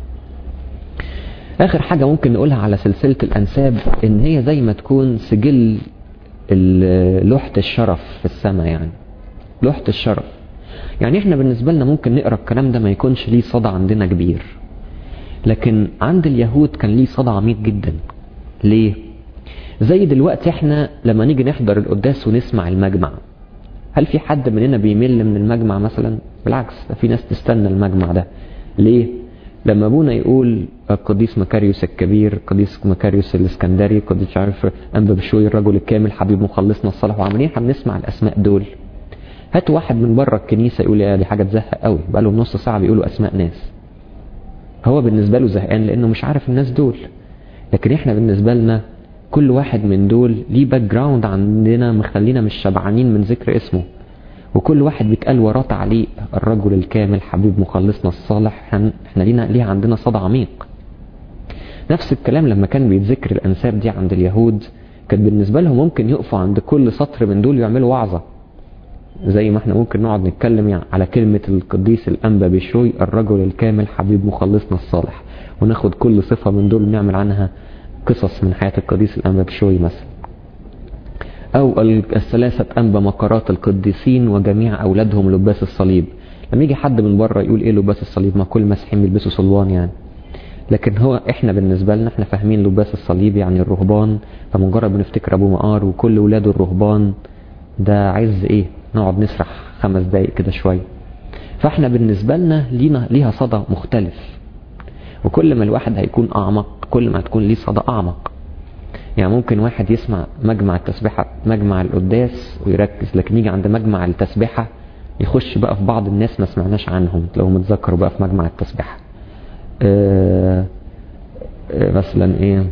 [SPEAKER 1] اخر حاجة ممكن نقولها على سلسلة الانساب ان هي زي ما تكون سجل لوحة الشرف في السماء يعني لوحة الشرف يعني احنا بالنسبة لنا ممكن نقرأ الكلام ده ما يكونش ليه صدى عندنا كبير لكن عند اليهود كان ليه صدى عميق جدا ليه زي دلوقتي احنا لما نيجي نحضر القداس ونسمع المجمع هل في حد مننا بيمل من المجمع مثلا بالعكس ده في ناس تستنى المجمع ده ليه لما ابونا يقول القديس مكاريوس الكبير القديس مكاريوس الاسكندري القديس مش عارف انبا بشوي الرجل الكامل حبيب مخلصنا الصالح وعمالين احنا بنسمع الاسماء دول هات واحد من بره الكنيسه يقول يا دي حاجه تزهق قوي بقى له نص ساعه بيقولوا اسماء ناس هو بالنسبه له زهقان لانه مش عارف الناس دول لكن احنا بالنسبه لنا كل واحد من دول ليه باك جراوند عندنا مخلينا مش شبعانين من ذكر اسمه وكل واحد بيتقال وراه تعليق الرجل الكامل حبيب مخلصنا الصالح احنا لينا ليه عندنا صدى عميق نفس الكلام لما كان بيتذكر الانساب دي عند اليهود كانت بالنسبه لهم ممكن يقفوا عند كل سطر من دول يعملوا وعظه زي ما احنا ممكن نقعد نتكلم يعني على كلمة القديس الأنبا بشوي الرجل الكامل حبيب مخلصنا الصالح وناخد كل صفة من دول ونعمل عنها قصص من حياة القديس الأنبا بشوي مثلا أو الثلاثة أنبا مقرات القديسين وجميع أولادهم لباس الصليب لما يجي حد من بره يقول إيه لباس الصليب ما كل مسيحيين بيلبسوا صلوان يعني لكن هو احنا بالنسبة لنا احنا فاهمين لباس الصليب يعني الرهبان فمجرد بنفتكر ابو مقار وكل ولاده الرهبان ده عايز ايه نقعد نسرح خمس دقايق كده شوية فاحنا بالنسبة لنا لينا ليها صدى مختلف وكل ما الواحد هيكون اعمق كل ما هتكون ليه صدى اعمق يعني ممكن واحد يسمع مجمع التسبيحة مجمع القداس ويركز لكن يجي عند مجمع التسبيحة يخش بقى في بعض الناس ما سمعناش عنهم لو متذكروا بقى في مجمع التسبيحة آه آه مثلا ايه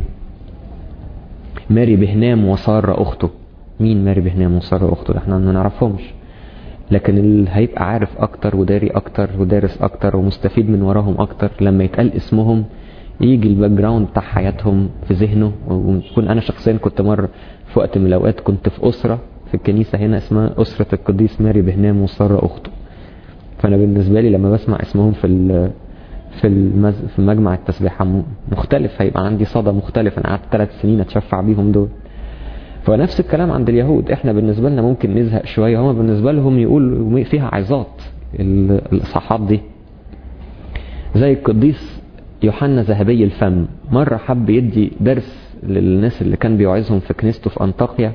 [SPEAKER 1] ماري بهنام وسارة اخته مين ماري بهنام وسارة اخته احنا ما نعرفهمش لكن اللي هيبقى عارف اكتر وداري اكتر ودارس اكتر ومستفيد من وراهم اكتر لما يتقال اسمهم يجي الباك جراوند بتاع حياتهم في ذهنه ويكون انا شخصيا كنت مره في وقت من الاوقات كنت في اسره في الكنيسه هنا اسمها اسره القديس ماري بهنام وساره اخته فانا بالنسبه لي لما بسمع اسمهم في في المز... في مجمع التسبيحه مختلف هيبقى عندي صدى مختلف انا قعدت ثلاث سنين اتشفع بيهم دول فنفس الكلام عند اليهود احنا بالنسبه لنا ممكن نزهق شويه هم بالنسبه لهم يقول فيها عظات الاصحاحات دي زي القديس يوحنا ذهبي الفم مرة حب يدي درس للناس اللي كان بيوعظهم في كنيسته في أنطاكيا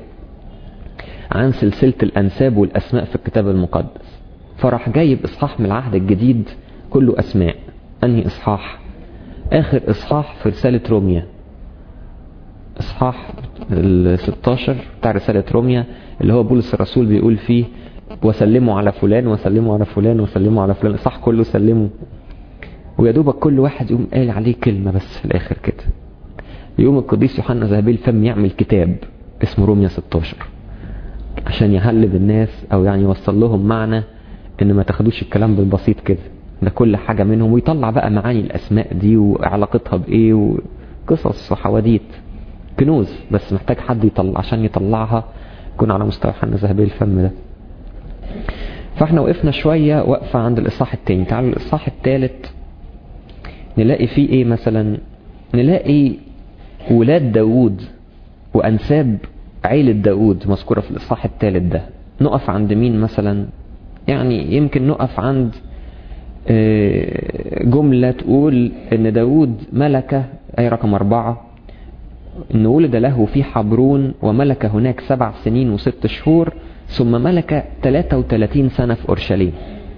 [SPEAKER 1] عن سلسلة الأنساب والأسماء في الكتاب المقدس فراح جايب إصحاح من العهد الجديد كله أسماء أنهي إصحاح آخر إصحاح في رسالة روميا إصحاح ال 16 بتاع رسالة روميا اللي هو بولس الرسول بيقول فيه وسلموا على فلان وسلموا على فلان وسلموا على فلان صح كله سلموا ويا دوبك كل واحد يقوم قال عليه كلمة بس في الآخر كده يقوم القديس يوحنا ذهبي الفم يعمل كتاب اسمه روميا 16 عشان يهلب الناس أو يعني يوصل لهم معنى إن ما تاخدوش الكلام بالبسيط كده ده كل حاجة منهم ويطلع بقى معاني الأسماء دي وعلاقتها بإيه وقصص وحواديت كنوز بس محتاج حد يطلع عشان يطلعها يكون على مستوى يوحنا ذهبي الفم ده فاحنا وقفنا شوية وقفة عند الإصحاح التاني تعالوا الإصحاح التالت نلاقي فيه ايه مثلا نلاقي ولاد داود وانساب عيلة داود مذكورة في الاصحاح الثالث ده نقف عند مين مثلا يعني يمكن نقف عند جملة تقول ان داود ملك اي رقم اربعة ان ولد له في حبرون وملك هناك سبع سنين وست شهور ثم ملك 33 سنة في اورشليم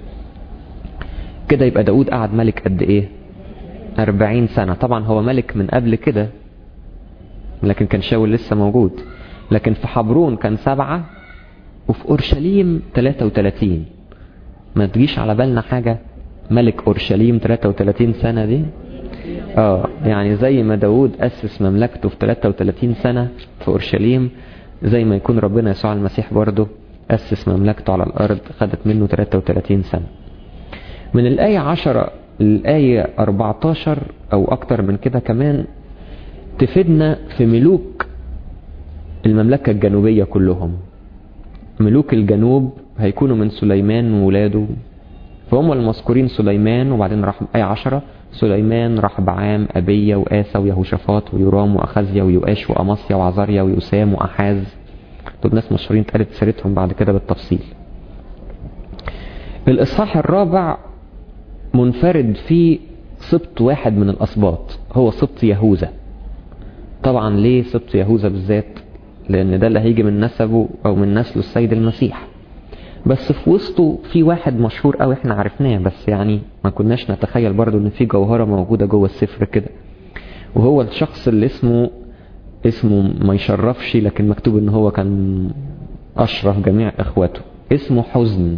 [SPEAKER 1] كده يبقى داود قعد ملك قد ايه أربعين سنة طبعا هو ملك من قبل كده لكن كان شاول لسه موجود لكن في حبرون كان سبعة وفي أورشليم 33 ما تجيش على بالنا حاجة ملك أورشليم 33 سنة دي اه يعني زي ما داود أسس مملكته في 33 سنة في أورشليم زي ما يكون ربنا يسوع المسيح برضه أسس مملكته على الأرض خدت منه 33 سنة من الآية 10 للآية 14 أو أكتر من كده كمان تفيدنا في ملوك المملكة الجنوبية كلهم ملوك الجنوب هيكونوا من سليمان وولاده فهم المذكورين سليمان وبعدين راح آية عشرة سليمان رحبعام أبية وآسى ويهوشافاط ويرام وأخزيا ويؤاش وأمصيا وعزريا ويسام وأحاز دول ناس مشهورين اتقالت سيرتهم بعد كده بالتفصيل الإصحاح الرابع منفرد فيه سبط واحد من الأسباط هو سبط يهوذا طبعا ليه سبط يهوذا بالذات لأن ده اللي هيجي من نسبه أو من نسله السيد المسيح بس في وسطه في واحد مشهور قوي احنا عرفناه بس يعني ما كناش نتخيل برضو ان في جوهرة موجودة جوه السفر كده وهو الشخص اللي اسمه اسمه ما يشرفش لكن مكتوب ان هو كان اشرف جميع اخواته اسمه حزن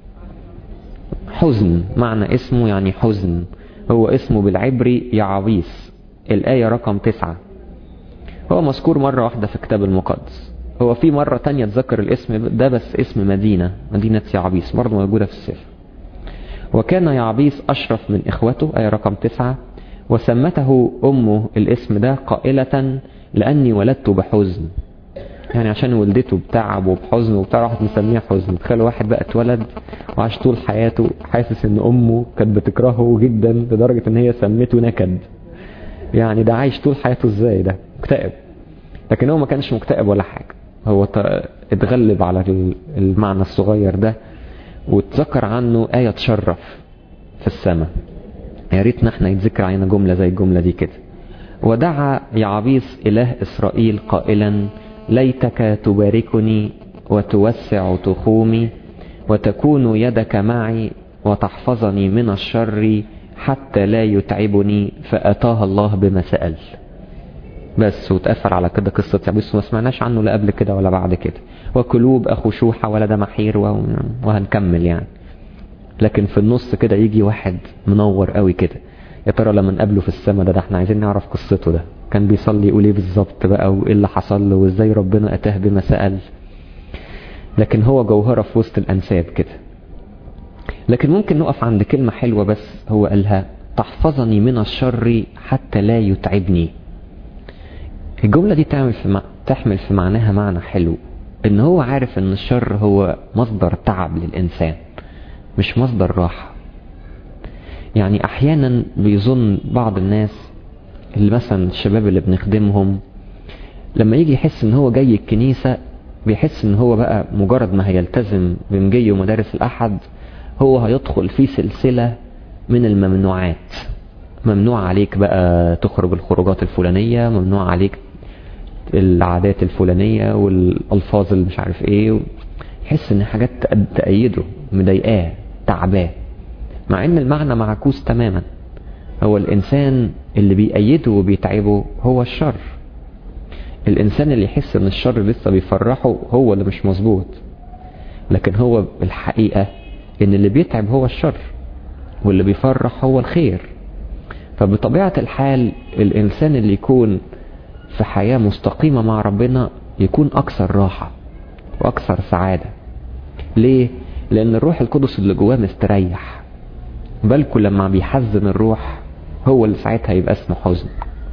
[SPEAKER 1] حزن معنى اسمه يعني حزن هو اسمه بالعبري يعويس الآية رقم تسعة هو مذكور مرة واحدة في كتاب المقدس هو في مرة تانية تذكر الاسم ده بس اسم مدينة مدينة يعبيس برضه موجودة في السفر وكان يعبيس أشرف من إخوته آية رقم تسعة وسمته أمه الاسم ده قائلة لأني ولدت بحزن يعني عشان ولدته بتعب وبحزن وبتاع راحت مسميه حزن تخيل واحد بقى اتولد وعاش طول حياته حاسس ان امه كانت بتكرهه جدا لدرجة ان هي سمته نكد يعني ده عايش طول حياته ازاي ده مكتئب لكن هو ما كانش مكتئب ولا حاجة هو اتغلب على المعنى الصغير ده وتذكر عنه آية تشرف في السماء يا ريتنا احنا يتذكر علينا جملة زي الجملة دي كده ودعا يعبيس إله إسرائيل قائلا ليتك تباركني وتوسع تخومي وتكون يدك معي وتحفظني من الشر حتى لا يتعبني فأتاها الله بما سأل بس وتقفل على كده قصة يعبيس ما سمعناش عنه لا قبل كده ولا بعد كده وكلوب أخو شوحة ولد محير وهنكمل يعني لكن في النص كده يجي واحد منور قوي كده يا ترى لما نقابله في السماء ده, ده احنا عايزين نعرف قصته ده كان بيصلي يقول ايه بالظبط بقى وايه اللي حصل له وازاي ربنا اتاه بما سأل لكن هو جوهرة في وسط الانساب كده لكن ممكن نقف عند كلمة حلوة بس هو قالها تحفظني من الشر حتى لا يتعبني الجملة دي تعمل في مع... تحمل في معناها معنى حلو ان هو عارف ان الشر هو مصدر تعب للانسان مش مصدر راحة يعني احيانا بيظن بعض الناس اللي مثلا الشباب اللي بنخدمهم لما يجي يحس ان هو جاي الكنيسة بيحس ان هو بقى مجرد ما هيلتزم بمجي ومدارس الاحد هو هيدخل في سلسلة من الممنوعات ممنوع عليك بقى تخرج الخروجات الفلانية ممنوع عليك العادات الفلانية والألفاظ اللي مش عارف ايه يحس ان حاجات تأيده مضايقاه تعباه مع ان المعنى معكوس تماما هو الانسان اللي بيأيده وبيتعبه هو الشر الانسان اللي يحس ان الشر لسه بيفرحه هو اللي مش مظبوط لكن هو الحقيقة ان اللي بيتعب هو الشر واللي بيفرح هو الخير فبطبيعة الحال الانسان اللي يكون في حياة مستقيمة مع ربنا يكون اكثر راحة واكثر سعادة ليه لان الروح القدس اللي جواه مستريح بالكم لما بيحزن الروح هو اللي ساعتها يبقى اسمه حزن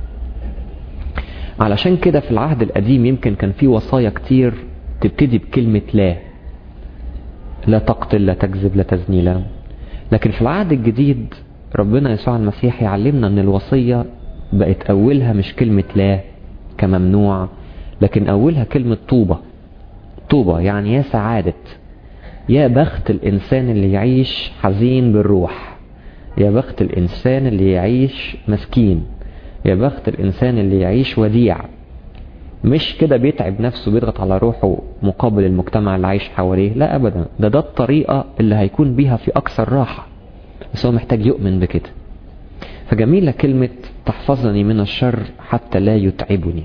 [SPEAKER 1] علشان كده في العهد القديم يمكن كان في وصايا كتير تبتدي بكلمة لا لا تقتل لا تكذب لا تزني لا لكن في العهد الجديد ربنا يسوع المسيح يعلمنا ان الوصية بقت اولها مش كلمة لا كممنوع لكن اولها كلمة طوبة طوبة يعني يا سعادة يا بخت الانسان اللي يعيش حزين بالروح يا بخت الانسان اللي يعيش مسكين يا بخت الانسان اللي يعيش وديع مش كده بيتعب نفسه بيضغط على روحه مقابل المجتمع اللي عايش حواليه لا ابدا ده ده الطريقة اللي هيكون بيها في اكثر راحة بس هو محتاج يؤمن بكده فجميلة كلمة تحفظني من الشر حتى لا يتعبني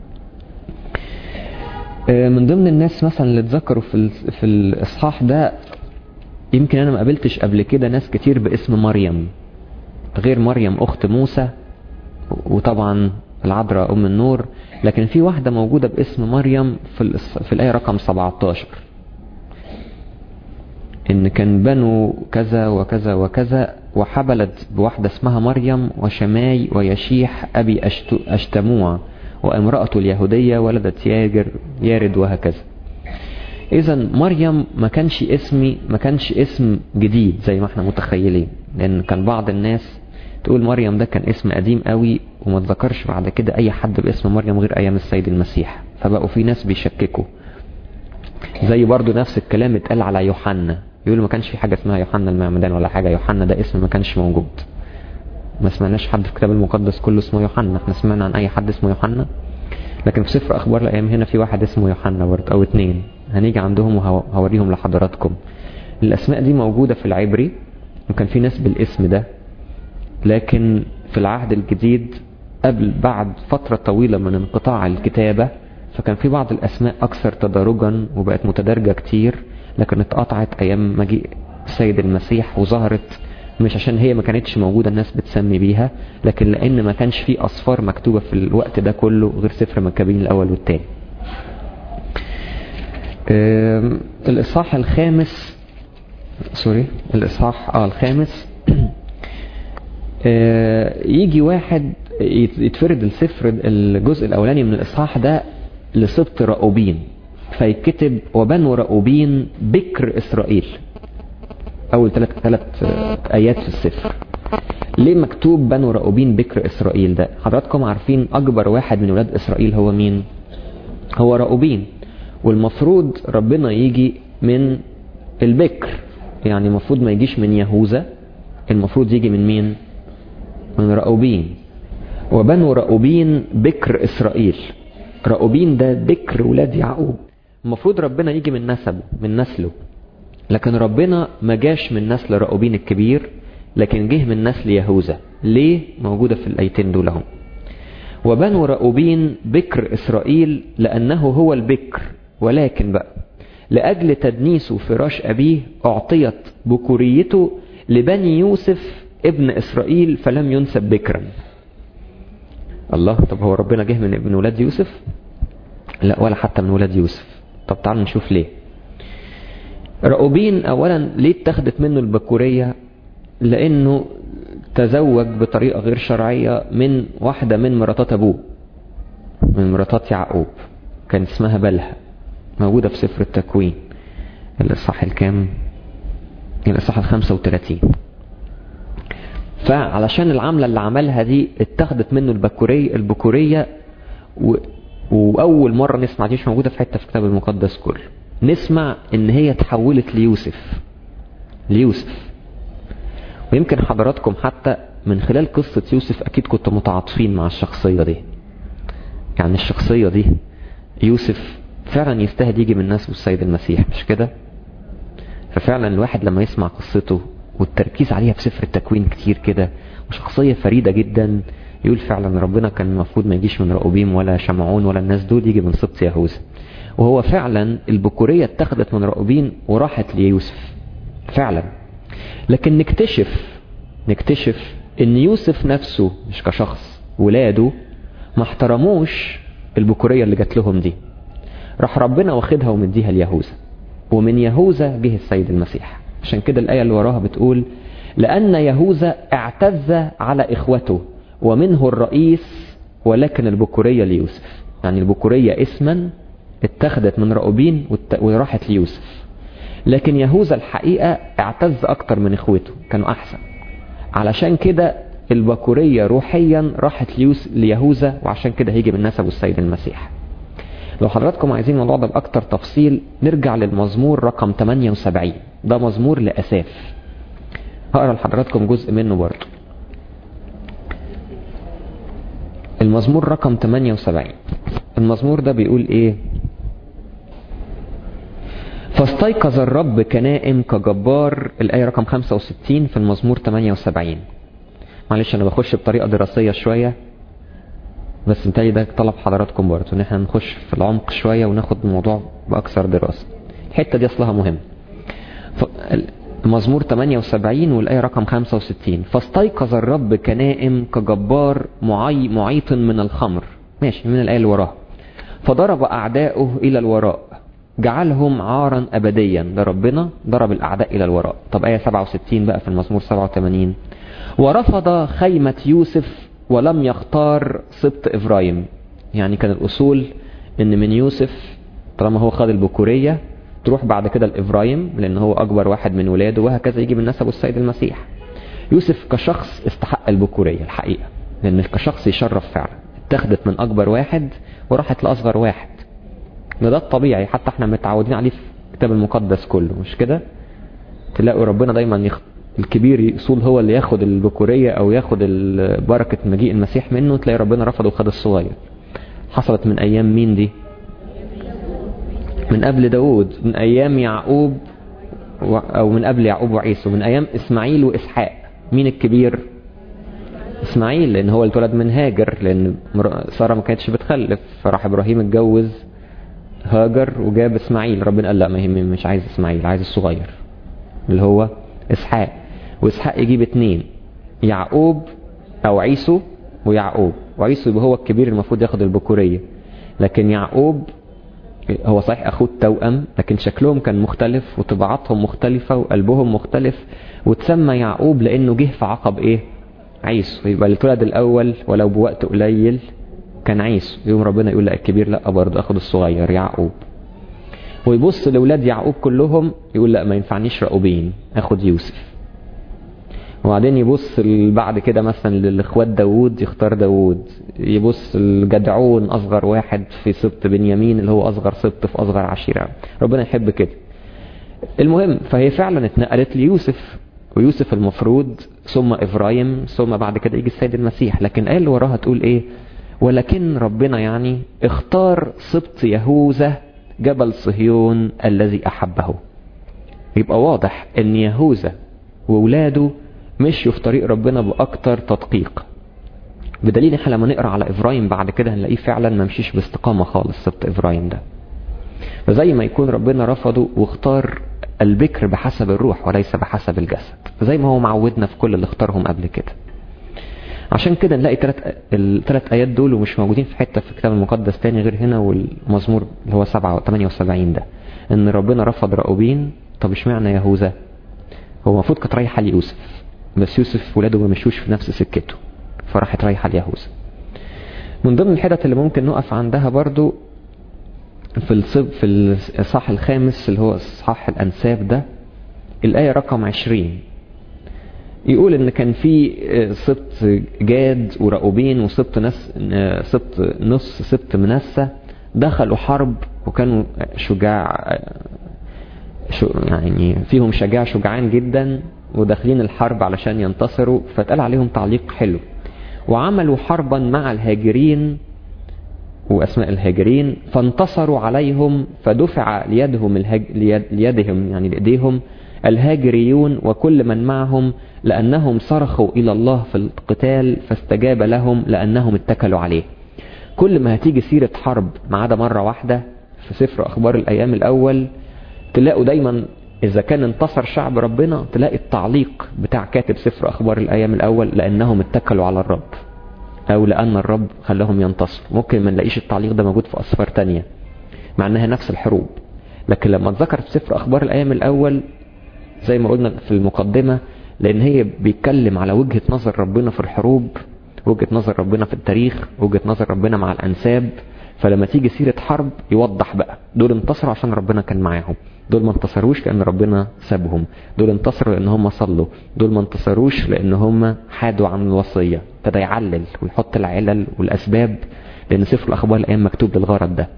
[SPEAKER 1] من ضمن الناس مثلا اللي اتذكروا في في الاصحاح ده يمكن انا ما قابلتش قبل كده ناس كتير باسم مريم غير مريم اخت موسى وطبعا العذراء ام النور لكن في واحدة موجودة باسم مريم في, الإص- في الآية رقم 17 ان كان بنو كذا وكذا وكذا وحبلت بواحدة اسمها مريم وشماي ويشيح أبي أشت- أشتموع وامرأته اليهودية ولدت ياجر يارد وهكذا إذا مريم ما كانش اسمي ما كانش اسم جديد زي ما احنا متخيلين لأن كان بعض الناس تقول مريم ده كان اسم قديم قوي وما تذكرش بعد كده أي حد باسم مريم غير أيام السيد المسيح فبقوا في ناس بيشككوا زي برضو نفس الكلام اتقال على يوحنا يقولوا ما كانش في حاجة اسمها يوحنا المعمدان ولا حاجة يوحنا ده اسم ما كانش موجود ما سمعناش حد في الكتاب المقدس كله اسمه يوحنا احنا سمعنا عن اي حد اسمه يوحنا لكن في سفر اخبار الايام هنا في واحد اسمه يوحنا برضه او اتنين هنيجي عندهم وهوريهم لحضراتكم الاسماء دي موجودة في العبري وكان في ناس بالاسم ده لكن في العهد الجديد قبل بعد فترة طويلة من انقطاع الكتابة فكان في بعض الأسماء أكثر تدرجا وبقت متدرجة كتير لكن اتقطعت أيام مجيء السيد المسيح وظهرت مش عشان هي ما كانتش موجودة الناس بتسمي بيها لكن لأن ما كانش في أصفار مكتوبة في الوقت ده كله غير سفر مكابين الأول والتاني آم، الإصحاح الخامس سوري الإصحاح اه الخامس آه، يجي واحد يت- يتفرد السفر الجزء الاولاني من الاصحاح ده لسبط رأوبين فيكتب وبنو رأوبين بكر اسرائيل اول ثلاث ثلاث ايات في السفر ليه مكتوب بنو رأوبين بكر اسرائيل ده حضراتكم عارفين اكبر واحد من ولاد اسرائيل هو مين هو رأوبين والمفروض ربنا يجي من البكر يعني المفروض ما يجيش من يهوذا المفروض يجي من مين من رأوبين وبنو رأوبين بكر إسرائيل رأوبين ده بكر ولاد يعقوب المفروض ربنا يجي من نسبه من نسله لكن ربنا ما جاش من نسل رأوبين الكبير لكن جه من نسل يهوذا ليه موجودة في الآيتين دول اهو وبنو رأوبين بكر إسرائيل لأنه هو البكر ولكن بقى لأجل تدنيس فراش أبيه أعطيت بكوريته لبني يوسف ابن إسرائيل فلم ينسب بكرا الله طب هو ربنا جه من ابن ولاد يوسف لا ولا حتى من ولاد يوسف طب تعالوا نشوف ليه رأوبين أولا ليه اتخذت منه البكورية لأنه تزوج بطريقة غير شرعية من واحدة من مراتات أبوه من مراتات يعقوب كان اسمها بلها موجودة في سفر التكوين الإصحاح الكام الإصحاح الخمسة وثلاثين فعلشان العملة اللي عملها دي اتخذت منه البكورية البكورية و... وأول مرة نسمع دي مش موجودة في حتة في الكتاب المقدس كله نسمع إن هي تحولت ليوسف ليوسف ويمكن حضراتكم حتى من خلال قصة يوسف أكيد كنتوا متعاطفين مع الشخصية دي يعني الشخصية دي يوسف فعلا يستاهل يجي من ناس والسيد المسيح مش كده ففعلا الواحد لما يسمع قصته والتركيز عليها في سفر التكوين كتير كده وشخصية فريدة جدا يقول فعلا ربنا كان المفروض ما يجيش من رأوبيم ولا شمعون ولا الناس دول يجي من سبط يهوذا وهو فعلا البكورية اتخذت من رأوبين وراحت ليوسف فعلا لكن نكتشف نكتشف ان يوسف نفسه مش كشخص ولاده ما احترموش البكورية اللي جات لهم دي راح ربنا واخدها ومديها ليهوذا ومن يهوذا جه السيد المسيح عشان كده الآية اللي وراها بتقول لأن يهوذا اعتز على إخوته ومنه الرئيس ولكن البكورية ليوسف يعني البكورية اسما اتخذت من رأوبين وراحت ليوسف لكن يهوذا الحقيقة اعتز أكتر من إخوته كانوا أحسن علشان كده البكورية روحيا راحت ليوس ليهوذا وعشان كده هيجي من نسب السيد المسيح لو حضراتكم عايزين الموضوع ده بأكتر تفصيل نرجع للمزمور رقم 78 ده مزمور لأساف هقرا لحضراتكم جزء منه برضه المزمور رقم 78 المزمور ده بيقول ايه فاستيقظ الرب كنائم كجبار الآية رقم 65 في المزمور 78 معلش أنا بخش بطريقة دراسية شوية بس متهيألي ده طلب حضراتكم برضه إن احنا نخش في العمق شوية وناخد الموضوع بأكثر دراسة الحتة دي أصلها مهم ف... مزمور 78 والآية رقم 65 فاستيقظ الرب كنائم كجبار معي معيط من الخمر ماشي من الآية اللي وراها فضرب أعداؤه إلى الوراء جعلهم عارا أبديا ده ربنا ضرب الأعداء إلى الوراء طب آية 67 بقى في المزمور 87 ورفض خيمة يوسف ولم يختار سبط إبراهيم يعني كان الأصول إن من يوسف طالما هو خد البكورية تروح بعد كده لإبراهيم لأن هو أكبر واحد من ولاده وهكذا يجي من نسبه السيد المسيح يوسف كشخص استحق البكورية الحقيقة لأن كشخص يشرف فعلا اتخذت من أكبر واحد وراحت لأصغر واحد ده الطبيعي حتى احنا متعودين عليه في الكتاب المقدس كله مش كده تلاقوا ربنا دايما يخ... الكبير يصول هو اللي ياخد البكورية او ياخد بركة مجيء المسيح منه تلاقي ربنا رفضه وخد الصغير حصلت من ايام مين دي من قبل داود من ايام يعقوب و... او من قبل يعقوب وعيسو من ايام اسماعيل واسحاق مين الكبير اسماعيل لان هو اللي اتولد من هاجر لان ساره ما كانتش بتخلف فراح ابراهيم اتجوز هاجر وجاب اسماعيل ربنا قال لا ما يهمني مش عايز اسماعيل عايز الصغير اللي هو اسحاق واسحاق يجيب اتنين يعقوب او عيسو ويعقوب وعيسو يبقى هو الكبير المفروض ياخد البكورية لكن يعقوب هو صحيح اخوه التوأم لكن شكلهم كان مختلف وطباعاتهم مختلفة وقلبهم مختلف وتسمى يعقوب لانه جه في عقب ايه عيسو يبقى اللي اتولد الاول ولو بوقت قليل كان عيسو يوم ربنا يقول لا الكبير لا برضه اخد الصغير يعقوب ويبص لاولاد يعقوب كلهم يقول لا ما ينفعنيش راؤوبين اخد يوسف وبعدين يبص بعد كده مثلا للاخوات داوود يختار داوود يبص الجدعون اصغر واحد في سبط بنيامين اللي هو اصغر سبط في اصغر عشيره ربنا يحب كده المهم فهي فعلا اتنقلت ليوسف ويوسف المفروض ثم ابراهيم ثم بعد كده يجي السيد المسيح لكن الايه اللي وراها تقول ايه ولكن ربنا يعني اختار سبط يهوذا جبل صهيون الذي احبه يبقى واضح ان يهوذا وولاده مشوا في طريق ربنا باكتر تدقيق بدليل احنا لما نقرا على ابراهيم بعد كده هنلاقيه فعلا ما مشيش باستقامه خالص سبط ابراهيم ده فزي ما يكون ربنا رفضه واختار البكر بحسب الروح وليس بحسب الجسد زي ما هو معودنا في كل اللي اختارهم قبل كده عشان كده نلاقي ثلاث الثلاث ايات دول ومش موجودين في حته في الكتاب المقدس تاني غير هنا والمزمور اللي هو 7 78 ده ان ربنا رفض راؤوبين طب اشمعنى يهوذا هو المفروض كانت رايحه ليوسف بس يوسف ولاده ما مشوش في نفس سكته فراحت رايحه ليهوذا من ضمن الحتت اللي ممكن نقف عندها برضو في الصب في الصح الخامس اللي هو اصحاح الانساب ده الايه رقم 20 يقول ان كان في سبط جاد وراؤوبين وسبط نس سبط نص سبط منسى دخلوا حرب وكانوا شجاع شو يعني فيهم شجاع شجعان جدا وداخلين الحرب علشان ينتصروا فاتقال عليهم تعليق حلو وعملوا حربا مع الهاجرين واسماء الهاجرين فانتصروا عليهم فدفع ليدهم الهج... ليد... ليدهم يعني لايديهم الهاجريون وكل من معهم لأنهم صرخوا إلى الله في القتال فاستجاب لهم لأنهم اتكلوا عليه كل ما هتيجي سيرة حرب ما عدا مرة واحدة في سفر أخبار الأيام الأول تلاقوا دايما إذا كان انتصر شعب ربنا تلاقي التعليق بتاع كاتب سفر أخبار الأيام الأول لأنهم اتكلوا على الرب أو لأن الرب خلاهم ينتصروا ممكن ما نلاقيش التعليق ده موجود في أسفار تانية مع أنها نفس الحروب لكن لما اتذكر في سفر أخبار الأيام الأول زي ما قلنا في المقدمة لأن هي بيتكلم على وجهة نظر ربنا في الحروب وجهة نظر ربنا في التاريخ وجهة نظر ربنا مع الأنساب فلما تيجي سيرة حرب يوضح بقى دول انتصروا عشان ربنا كان معاهم دول ما انتصروش لأن ربنا سابهم دول انتصروا لأن هم صلوا دول ما انتصروش لأن هم حادوا عن الوصية ابتدى يعلل ويحط العلل والأسباب لأن سفر الأخبار الأيام مكتوب للغرض ده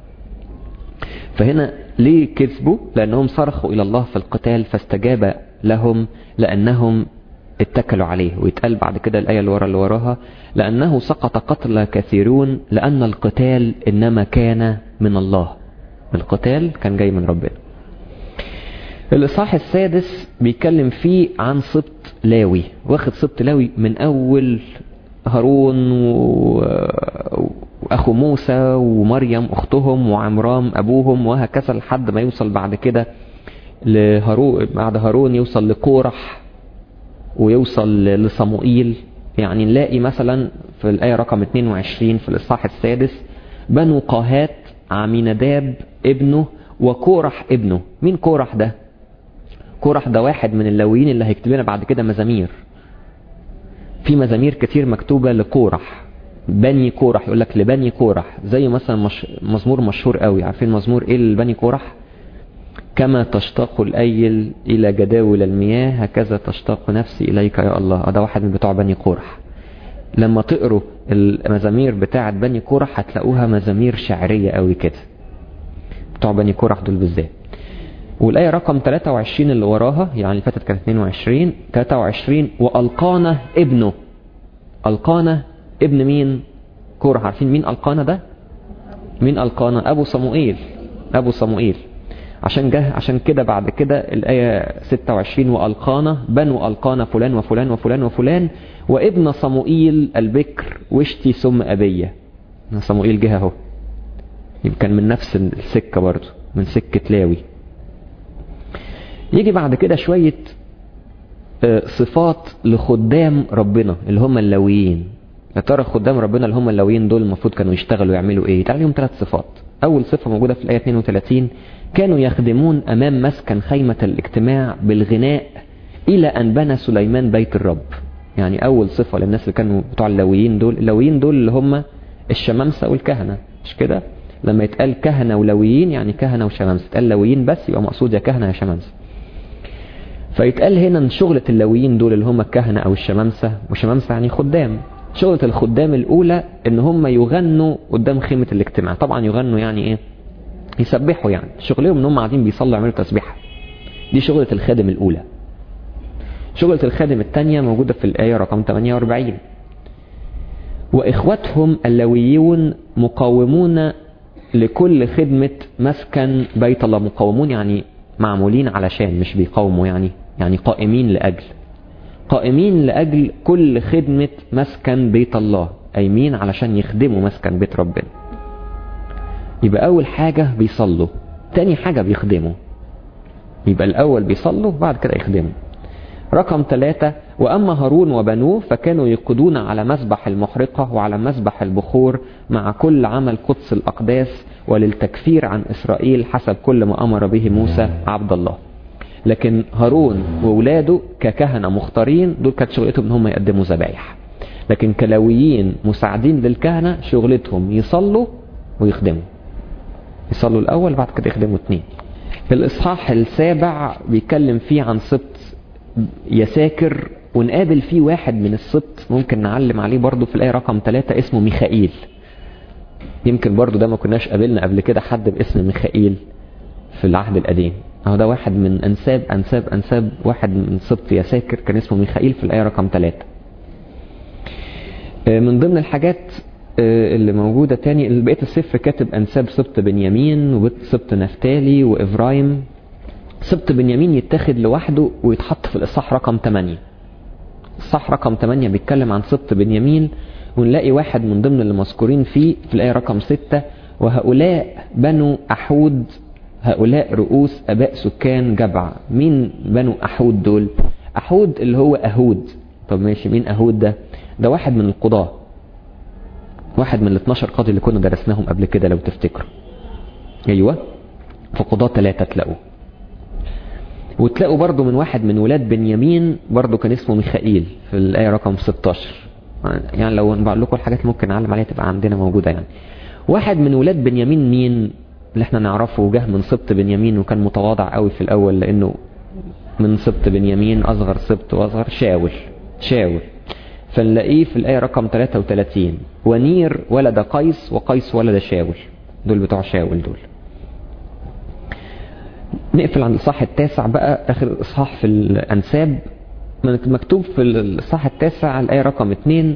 [SPEAKER 1] فهنا ليه كذبوا لأنهم صرخوا إلى الله في القتال فاستجاب لهم لأنهم اتكلوا عليه ويتقال بعد كده الآية اللي ورا اللي وراها لأنه سقط قتل كثيرون لأن القتال إنما كان من الله القتال كان جاي من ربنا الإصحاح السادس بيتكلم فيه عن سبط لاوي واخد سبط لاوي من أول هارون و... واخو موسى ومريم اختهم وعمرام ابوهم وهكذا لحد ما يوصل بعد كده لهارون بعد هارون يوصل لكورح ويوصل لصموئيل يعني نلاقي مثلا في الآية رقم 22 في الإصحاح السادس بنو قاهات عمينداب ابنه وكورح ابنه مين كورح ده كورح ده واحد من اللاويين اللي هيكتب لنا بعد كده مزامير في مزامير كتير مكتوبة لكورح بني كورح يقول لك لبني كورح زي مثلا مش مزمور مشهور قوي عارفين مزمور ايه لبني كورح كما تشتاق الايل الى جداول المياه هكذا تشتاق نفسي اليك يا الله ده واحد من بتوع بني كورح لما تقروا المزامير بتاعه بني كورح هتلاقوها مزامير شعريه قوي كده بتوع بني كورح دول بالذات والآية رقم 23 اللي وراها يعني اللي فاتت كانت 22 23 وألقانا ابنه ألقانا ابن مين كورح عارفين مين ألقانا ده مين ألقانا أبو صموئيل أبو صموئيل عشان جه عشان كده بعد كده الآية 26 وألقانا بنو ألقانا فلان وفلان وفلان وفلان وابن صموئيل البكر وشتي ثم أبية صموئيل جه اهو يمكن من نفس السكة برضه من سكة لاوي يجي بعد كده شوية صفات لخدام ربنا اللي هم اللاويين يا ترى خدام ربنا اللي هم اللاويين دول المفروض كانوا يشتغلوا يعملوا ايه تعالى لهم ثلاث صفات اول صفة موجودة في الآية 32 كانوا يخدمون امام مسكن خيمة الاجتماع بالغناء الى ان بنى سليمان بيت الرب يعني اول صفة للناس اللي كانوا بتوع اللاويين دول اللاويين دول اللي هم الشمامسة والكهنة مش كده لما يتقال كهنة ولويين يعني كهنة وشمامسة يتقال لويين بس يبقى مقصود يا كهنة يا شمامسة فيتقال هنا ان شغلة اللويين دول اللي هم الكهنة او الشمامسة وشمامسة يعني خدام شغلة الخدام الاولى ان هم يغنوا قدام خيمة الاجتماع طبعا يغنوا يعني ايه يسبحوا يعني شغلهم ان هم قاعدين بيصلوا يعملوا تسبيحة دي شغلة الخادم الاولى شغلة الخادم الثانية موجودة في الآية رقم 48 وإخوتهم اللويون مقاومون لكل خدمة مسكن بيت الله مقاومون يعني معمولين علشان مش بيقاوموا يعني يعني قائمين لأجل قائمين لأجل كل خدمة مسكن بيت الله قايمين علشان يخدموا مسكن بيت ربنا يبقى أول حاجة بيصلوا تاني حاجة بيخدموا يبقى الأول بيصلوا بعد كده يخدموا رقم ثلاثة وأما هارون وبنوه فكانوا يقودون على مسبح المحرقة وعلى مسبح البخور مع كل عمل قدس الأقداس وللتكفير عن إسرائيل حسب كل ما أمر به موسى عبد الله لكن هارون وولاده ككهنة مختارين دول كانت شغلتهم ان هم يقدموا ذبايح لكن كلاويين مساعدين للكهنة شغلتهم يصلوا ويخدموا يصلوا الأول بعد كده يخدموا اتنين الإصحاح السابع بيتكلم فيه عن سبط يساكر ونقابل فيه واحد من السبط ممكن نعلم عليه برضو في الآية رقم ثلاثة اسمه ميخائيل يمكن برضو ده ما كناش قابلنا قبل كده حد باسم ميخائيل في العهد القديم اهو ده واحد من انساب انساب انساب واحد من سبط يساكر كان اسمه ميخائيل في الآية رقم ثلاثة من ضمن الحاجات اللي موجودة تاني اللي بقيت السفر كاتب أنساب سبط بنيامين وسبط نفتالي وإفرايم سبط بنيامين يتاخد لوحده ويتحط في الإصحاح رقم 8 الإصحاح رقم 8 بيتكلم عن سبط بنيامين ونلاقي واحد من ضمن اللي مذكورين فيه في الآية رقم 6 وهؤلاء بنو أحود هؤلاء رؤوس أباء سكان جبع مين بنو أحود دول أحود اللي هو أهود طب ماشي مين أهود ده ده واحد من القضاة واحد من ال 12 قاضي اللي كنا درسناهم قبل كده لو تفتكروا ايوه فقضاة ثلاثة تلاقوا وتلاقوا برضو من واحد من ولاد بنيامين برضو كان اسمه ميخائيل في الآية رقم 16 يعني لو بقول لكم الحاجات اللي ممكن نعلم عليها تبقى عندنا موجودة يعني واحد من ولاد بنيامين مين اللي احنا نعرفه جه من سبط بنيامين وكان متواضع قوي في الأول لأنه من سبط بنيامين أصغر سبط وأصغر شاول شاول فنلاقيه في الآية رقم 33 ونير ولد قيس وقيس ولد شاول دول بتوع شاول دول نقفل عند الصح التاسع بقى آخر إصحاح في الأنساب مكتوب في الصح التاسع الآية رقم 2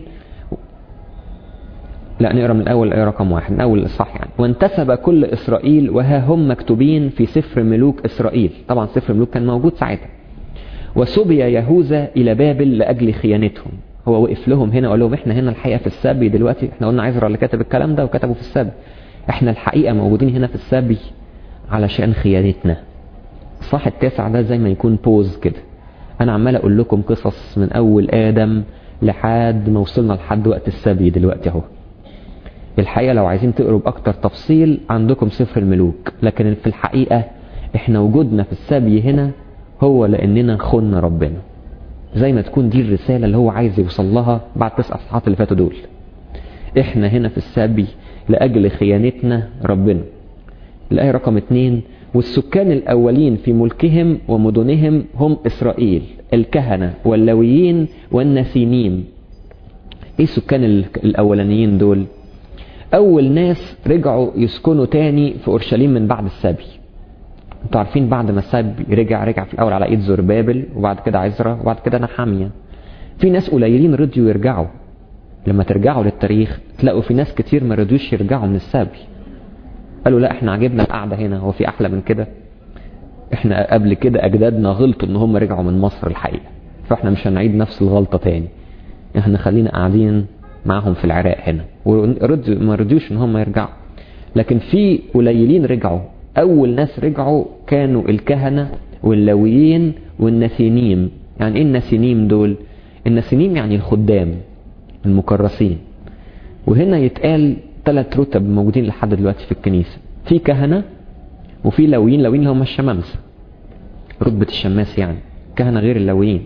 [SPEAKER 1] لا نقرا من الأول الآية رقم واحد من أول الإصحاح يعني وانتسب كل إسرائيل وها هم مكتوبين في سفر ملوك إسرائيل طبعا سفر ملوك كان موجود ساعتها وسبي يهوذا إلى بابل لأجل خيانتهم هو وقف لهم هنا وقال لهم احنا هنا الحقيقة في السبي دلوقتي احنا قلنا عزرا اللي كتب الكلام ده وكتبه في السبي احنا الحقيقة موجودين هنا في السبي علشان خيانتنا الصح التاسع ده زي ما يكون بوز كده انا عمال اقول لكم قصص من اول ادم لحد ما وصلنا لحد وقت السبي دلوقتي اهو الحقيقة لو عايزين تقروا بأكتر تفصيل عندكم سفر الملوك لكن في الحقيقة احنا وجودنا في السبي هنا هو لأننا خنا ربنا زي ما تكون دي الرسالة اللي هو عايز يوصل لها بعد تسع صفحات اللي فاتوا دول احنا هنا في السبي لأجل خيانتنا ربنا الآية رقم اتنين والسكان الأولين في ملكهم ومدنهم هم إسرائيل الكهنة واللويين والنسيمين ايه السكان الأولانيين دول أول ناس رجعوا يسكنوا تاني في أورشليم من بعد السبي انتوا عارفين بعد ما السبي رجع رجع في الأول على إيد زربابل وبعد كده عزرا وبعد كده نحامية في ناس قليلين رضيوا يرجعوا لما ترجعوا للتاريخ تلاقوا في ناس كتير ما رضيوش يرجعوا من السبي قالوا لا احنا عجبنا القعدة هنا هو في أحلى من كده احنا قبل كده أجدادنا غلطوا إن هم رجعوا من مصر الحقيقة فاحنا مش هنعيد نفس الغلطة تاني احنا خلينا قاعدين معاهم في العراق هنا ورد ما رضيوش ان هم يرجعوا لكن في قليلين رجعوا اول ناس رجعوا كانوا الكهنة واللويين والنسينيم يعني ايه النسينيم دول النسينيم يعني الخدام المكرسين وهنا يتقال ثلاث رتب موجودين لحد دلوقتي في الكنيسة في كهنة وفي لويين لويين اللي هم الشمامسة رتبة الشماس يعني كهنة غير اللويين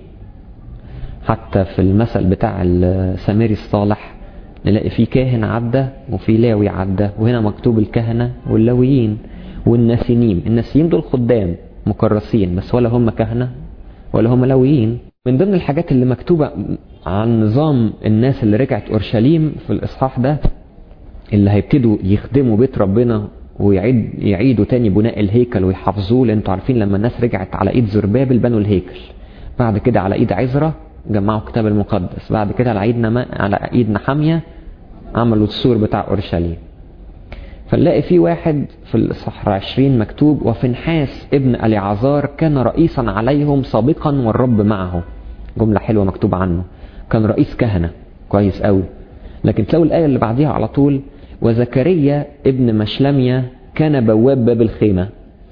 [SPEAKER 1] حتى في المثل بتاع السامري الصالح نلاقي في كاهن عدى وفي لاوي عدى وهنا مكتوب الكهنة واللاويين والناسينيم الناسيين دول خدام مكرسين بس ولا هم كهنة ولا هم لاويين من ضمن الحاجات اللي مكتوبة عن نظام الناس اللي رجعت أورشليم في الإصحاح ده اللي هيبتدوا يخدموا بيت ربنا ويعيد يعيدوا تاني بناء الهيكل ويحافظوه لان انتوا عارفين لما الناس رجعت على ايد زربابل بنوا الهيكل بعد كده على ايد عزرا جمعوا الكتاب المقدس بعد كده على ايد نما... على ايد نحامية عملوا السور بتاع اورشليم فنلاقي في واحد في الصحراء 20 مكتوب وفنحاس ابن اليعازار كان رئيسا عليهم سابقا والرب معه جملة حلوة مكتوب عنه كان رئيس كهنة كويس قوي لكن تلاقوا الآية اللي بعديها على طول وزكريا ابن مشلمية كان بواب باب الخيمة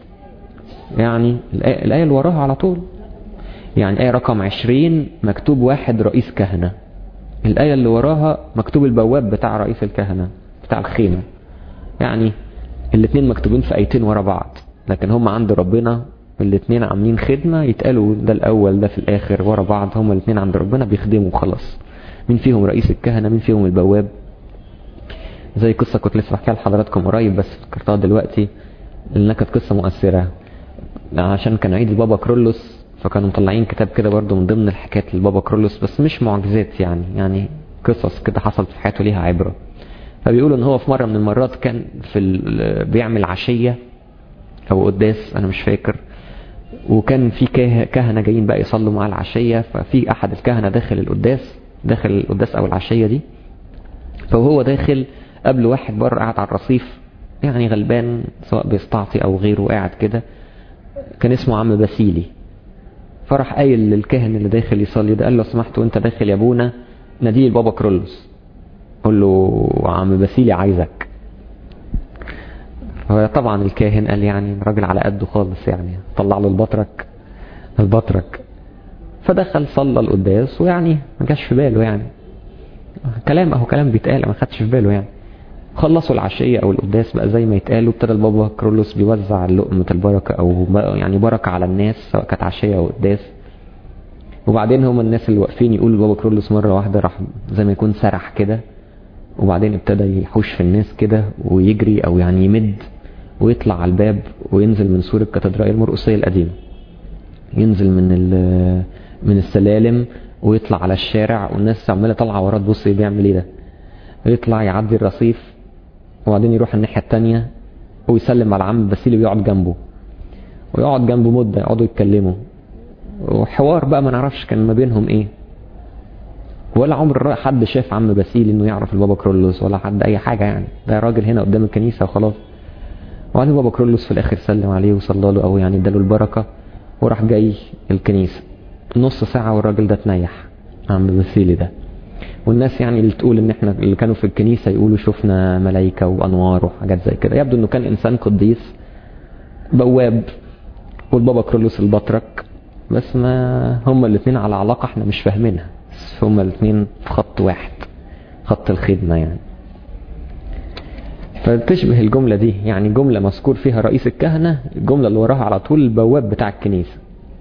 [SPEAKER 1] يعني الآية, الآية اللي وراها على طول يعني آية رقم عشرين مكتوب واحد رئيس كهنة الآية اللي وراها مكتوب البواب بتاع رئيس الكهنة بتاع الخيمة يعني الاثنين مكتوبين في آيتين ورا بعض لكن هم عند ربنا الاثنين عاملين خدمة يتقالوا ده الأول ده في الآخر ورا بعض هم الاثنين عند ربنا بيخدموا خلاص مين فيهم رئيس الكهنة مين فيهم البواب زي قصة كنت لسه بحكيها لحضراتكم قريب بس فكرتها دلوقتي لأنها كانت قصة مؤثرة عشان كان عيد البابا كرولوس فكانوا مطلعين كتاب كده برضو من ضمن الحكايات للبابا كرولوس بس مش معجزات يعني يعني قصص كده حصلت في حياته ليها عبرة فبيقولوا ان هو في مرة من المرات كان في بيعمل عشية او قداس انا مش فاكر وكان في كهنة جايين بقى يصلوا مع العشية ففي احد الكهنة داخل القداس داخل القداس او العشية دي فهو داخل قبل واحد بره قاعد على الرصيف يعني غلبان سواء بيستعطي او غيره قاعد كده كان اسمه عم باسيلي فراح قايل للكاهن اللي داخل يصلي ده قال له سمحت وانت داخل يا ابونا ناديه البابا كرولوس قول له عم باسيلي عايزك طبعا الكاهن قال يعني راجل على قده خالص يعني طلع له البطرك البطرك فدخل صلى القداس ويعني ما جاش في باله يعني كلام اهو كلام بيتقال ما خدش في باله يعني خلصوا العشية او القداس بقى زي ما يتقال وابتدى البابا كرولوس بيوزع لقمة البركة او يعني بركة على الناس سواء كانت عشية او قداس وبعدين هم الناس اللي واقفين يقولوا البابا كرولوس مرة واحدة راح زي ما يكون سرح كده وبعدين ابتدى يحوش في الناس كده ويجري او يعني يمد ويطلع على الباب وينزل من سور الكاتدرائية المرقسية القديمة ينزل من من السلالم ويطلع على الشارع والناس عماله طالعه وراه تبص بيعمل ايه ده يطلع يعدي الرصيف وبعدين يروح الناحيه الثانيه ويسلم على عم باسيلي ويقعد جنبه ويقعد جنبه مده يقعدوا يتكلموا وحوار بقى ما نعرفش كان ما بينهم ايه ولا عمر حد شاف عم باسيلي انه يعرف البابا كرولوس ولا حد اي حاجه يعني ده راجل هنا قدام الكنيسه وخلاص وبعدين بابا كرولوس في الاخر سلم عليه وصلى له او يعني اداله البركه وراح جاي الكنيسه نص ساعة والراجل ده تنيح عم باسيلي ده والناس يعني اللي تقول ان احنا اللي كانوا في الكنيسة يقولوا شفنا ملايكة وانوار وحاجات زي كده يبدو انه كان انسان قديس بواب والبابا كرولوس البطرك بس ما هما الاثنين على علاقة احنا مش فاهمينها بس هما الاثنين في خط واحد خط الخدمة يعني فتشبه الجملة دي يعني جملة مذكور فيها رئيس الكهنة الجملة اللي وراها على طول البواب بتاع الكنيسة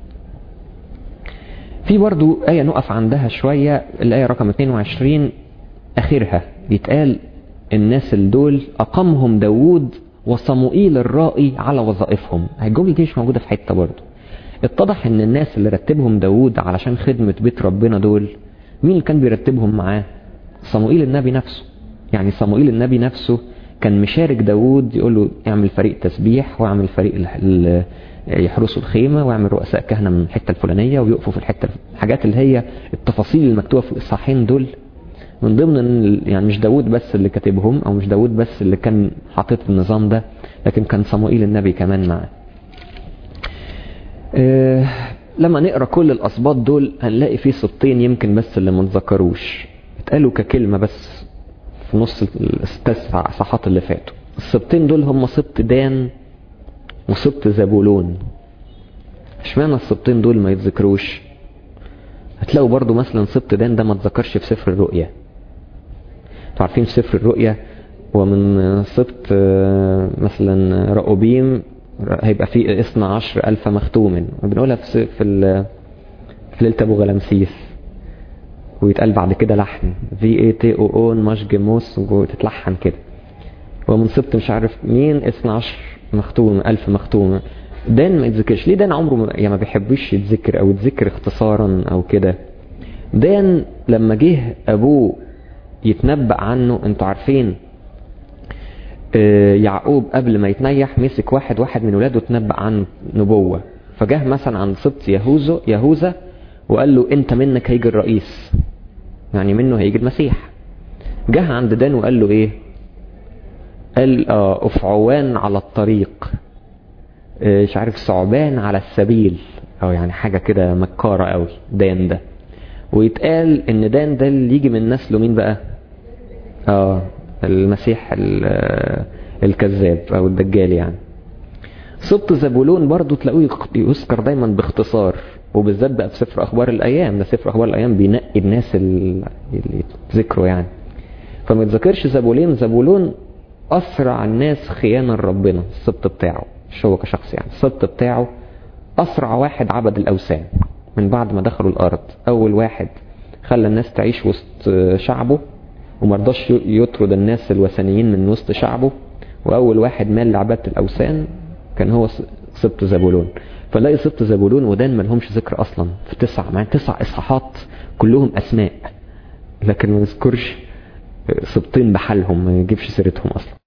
[SPEAKER 1] في برضو آية نقف عندها شوية الآية رقم 22 آخرها بيتقال الناس دول أقامهم داوود وصموئيل الرائي على وظائفهم الجملة دي مش موجودة في حتة برضو اتضح ان الناس اللي رتبهم داوود علشان خدمة بيت ربنا دول مين اللي كان بيرتبهم معاه صموئيل النبي نفسه يعني صموئيل النبي نفسه كان مشارك داوود يقول له اعمل فريق تسبيح واعمل فريق يحرسوا الخيمة واعمل رؤساء كهنة من الحتة الفلانية ويقفوا في الحتة الحاجات اللي هي التفاصيل المكتوبة في الإصحاحين دول من ضمن يعني مش داوود بس اللي كاتبهم او مش داوود بس اللي كان حاطط النظام ده لكن كان صموئيل النبي كمان معاه أه لما نقرا كل الاسباط دول هنلاقي في سبطين يمكن بس اللي ما نذكروش اتقالوا ككلمه بس في نص التسع صحات اللي فاتوا السبطين دول هم سبط دان وسبط زبولون اشمعنى السبطين دول ما يتذكروش هتلاقوا برضو مثلا سبط دان ده ما اتذكرش في سفر الرؤيا انتوا عارفين في سفر الرؤيا ومن سبط مثلا رأوبيم هيبقى فيه اثنى عشر ألف مختوم وبنقولها في في, في ليلة أبو غلامسيس ويتقال بعد كده لحن في اي تي او اون ماش جموس وتتلحن كده ومن سبط مش عارف مين اثنى عشر مختوم ألف مختوم دان ما يتذكرش ليه دان عمره يعني ما بيحبش يتذكر او يتذكر اختصارا او كده دان لما جه ابوه يتنبأ عنه انتوا عارفين يعقوب قبل ما يتنيح مسك واحد واحد من ولاده تنبأ عن نبوة فجاه مثلا عند سبط يهوذا يهوذا وقال له انت منك هيجي الرئيس يعني منه هيجي المسيح جه عند دان وقال له ايه قال اه افعوان على الطريق مش عارف ثعبان على السبيل او يعني حاجة كده مكارة قوي دان ده ويتقال ان دان ده اللي يجي من نسله مين بقى اه المسيح الكذاب او الدجال يعني سبط زبولون برضو تلاقوه يذكر دايما باختصار وبالذات بقى في سفر اخبار الايام ده سفر اخبار الايام بينقي الناس اللي يتذكروا يعني فما يتذكرش زبولين زبولون اسرع الناس خيانة لربنا السبط بتاعه مش هو كشخص يعني السبط بتاعه اسرع واحد عبد الاوثان من بعد ما دخلوا الارض اول واحد خلى الناس تعيش وسط شعبه ومرضاش يطرد الناس الوثنيين من وسط شعبه واول واحد مال لعبادة الاوثان كان هو سبط زبولون فلاقي سبط زبولون ودان ما لهمش ذكر اصلا في تسع مع تسع اصحاحات كلهم اسماء لكن ما نذكرش سبطين بحالهم ما يجيبش سيرتهم اصلا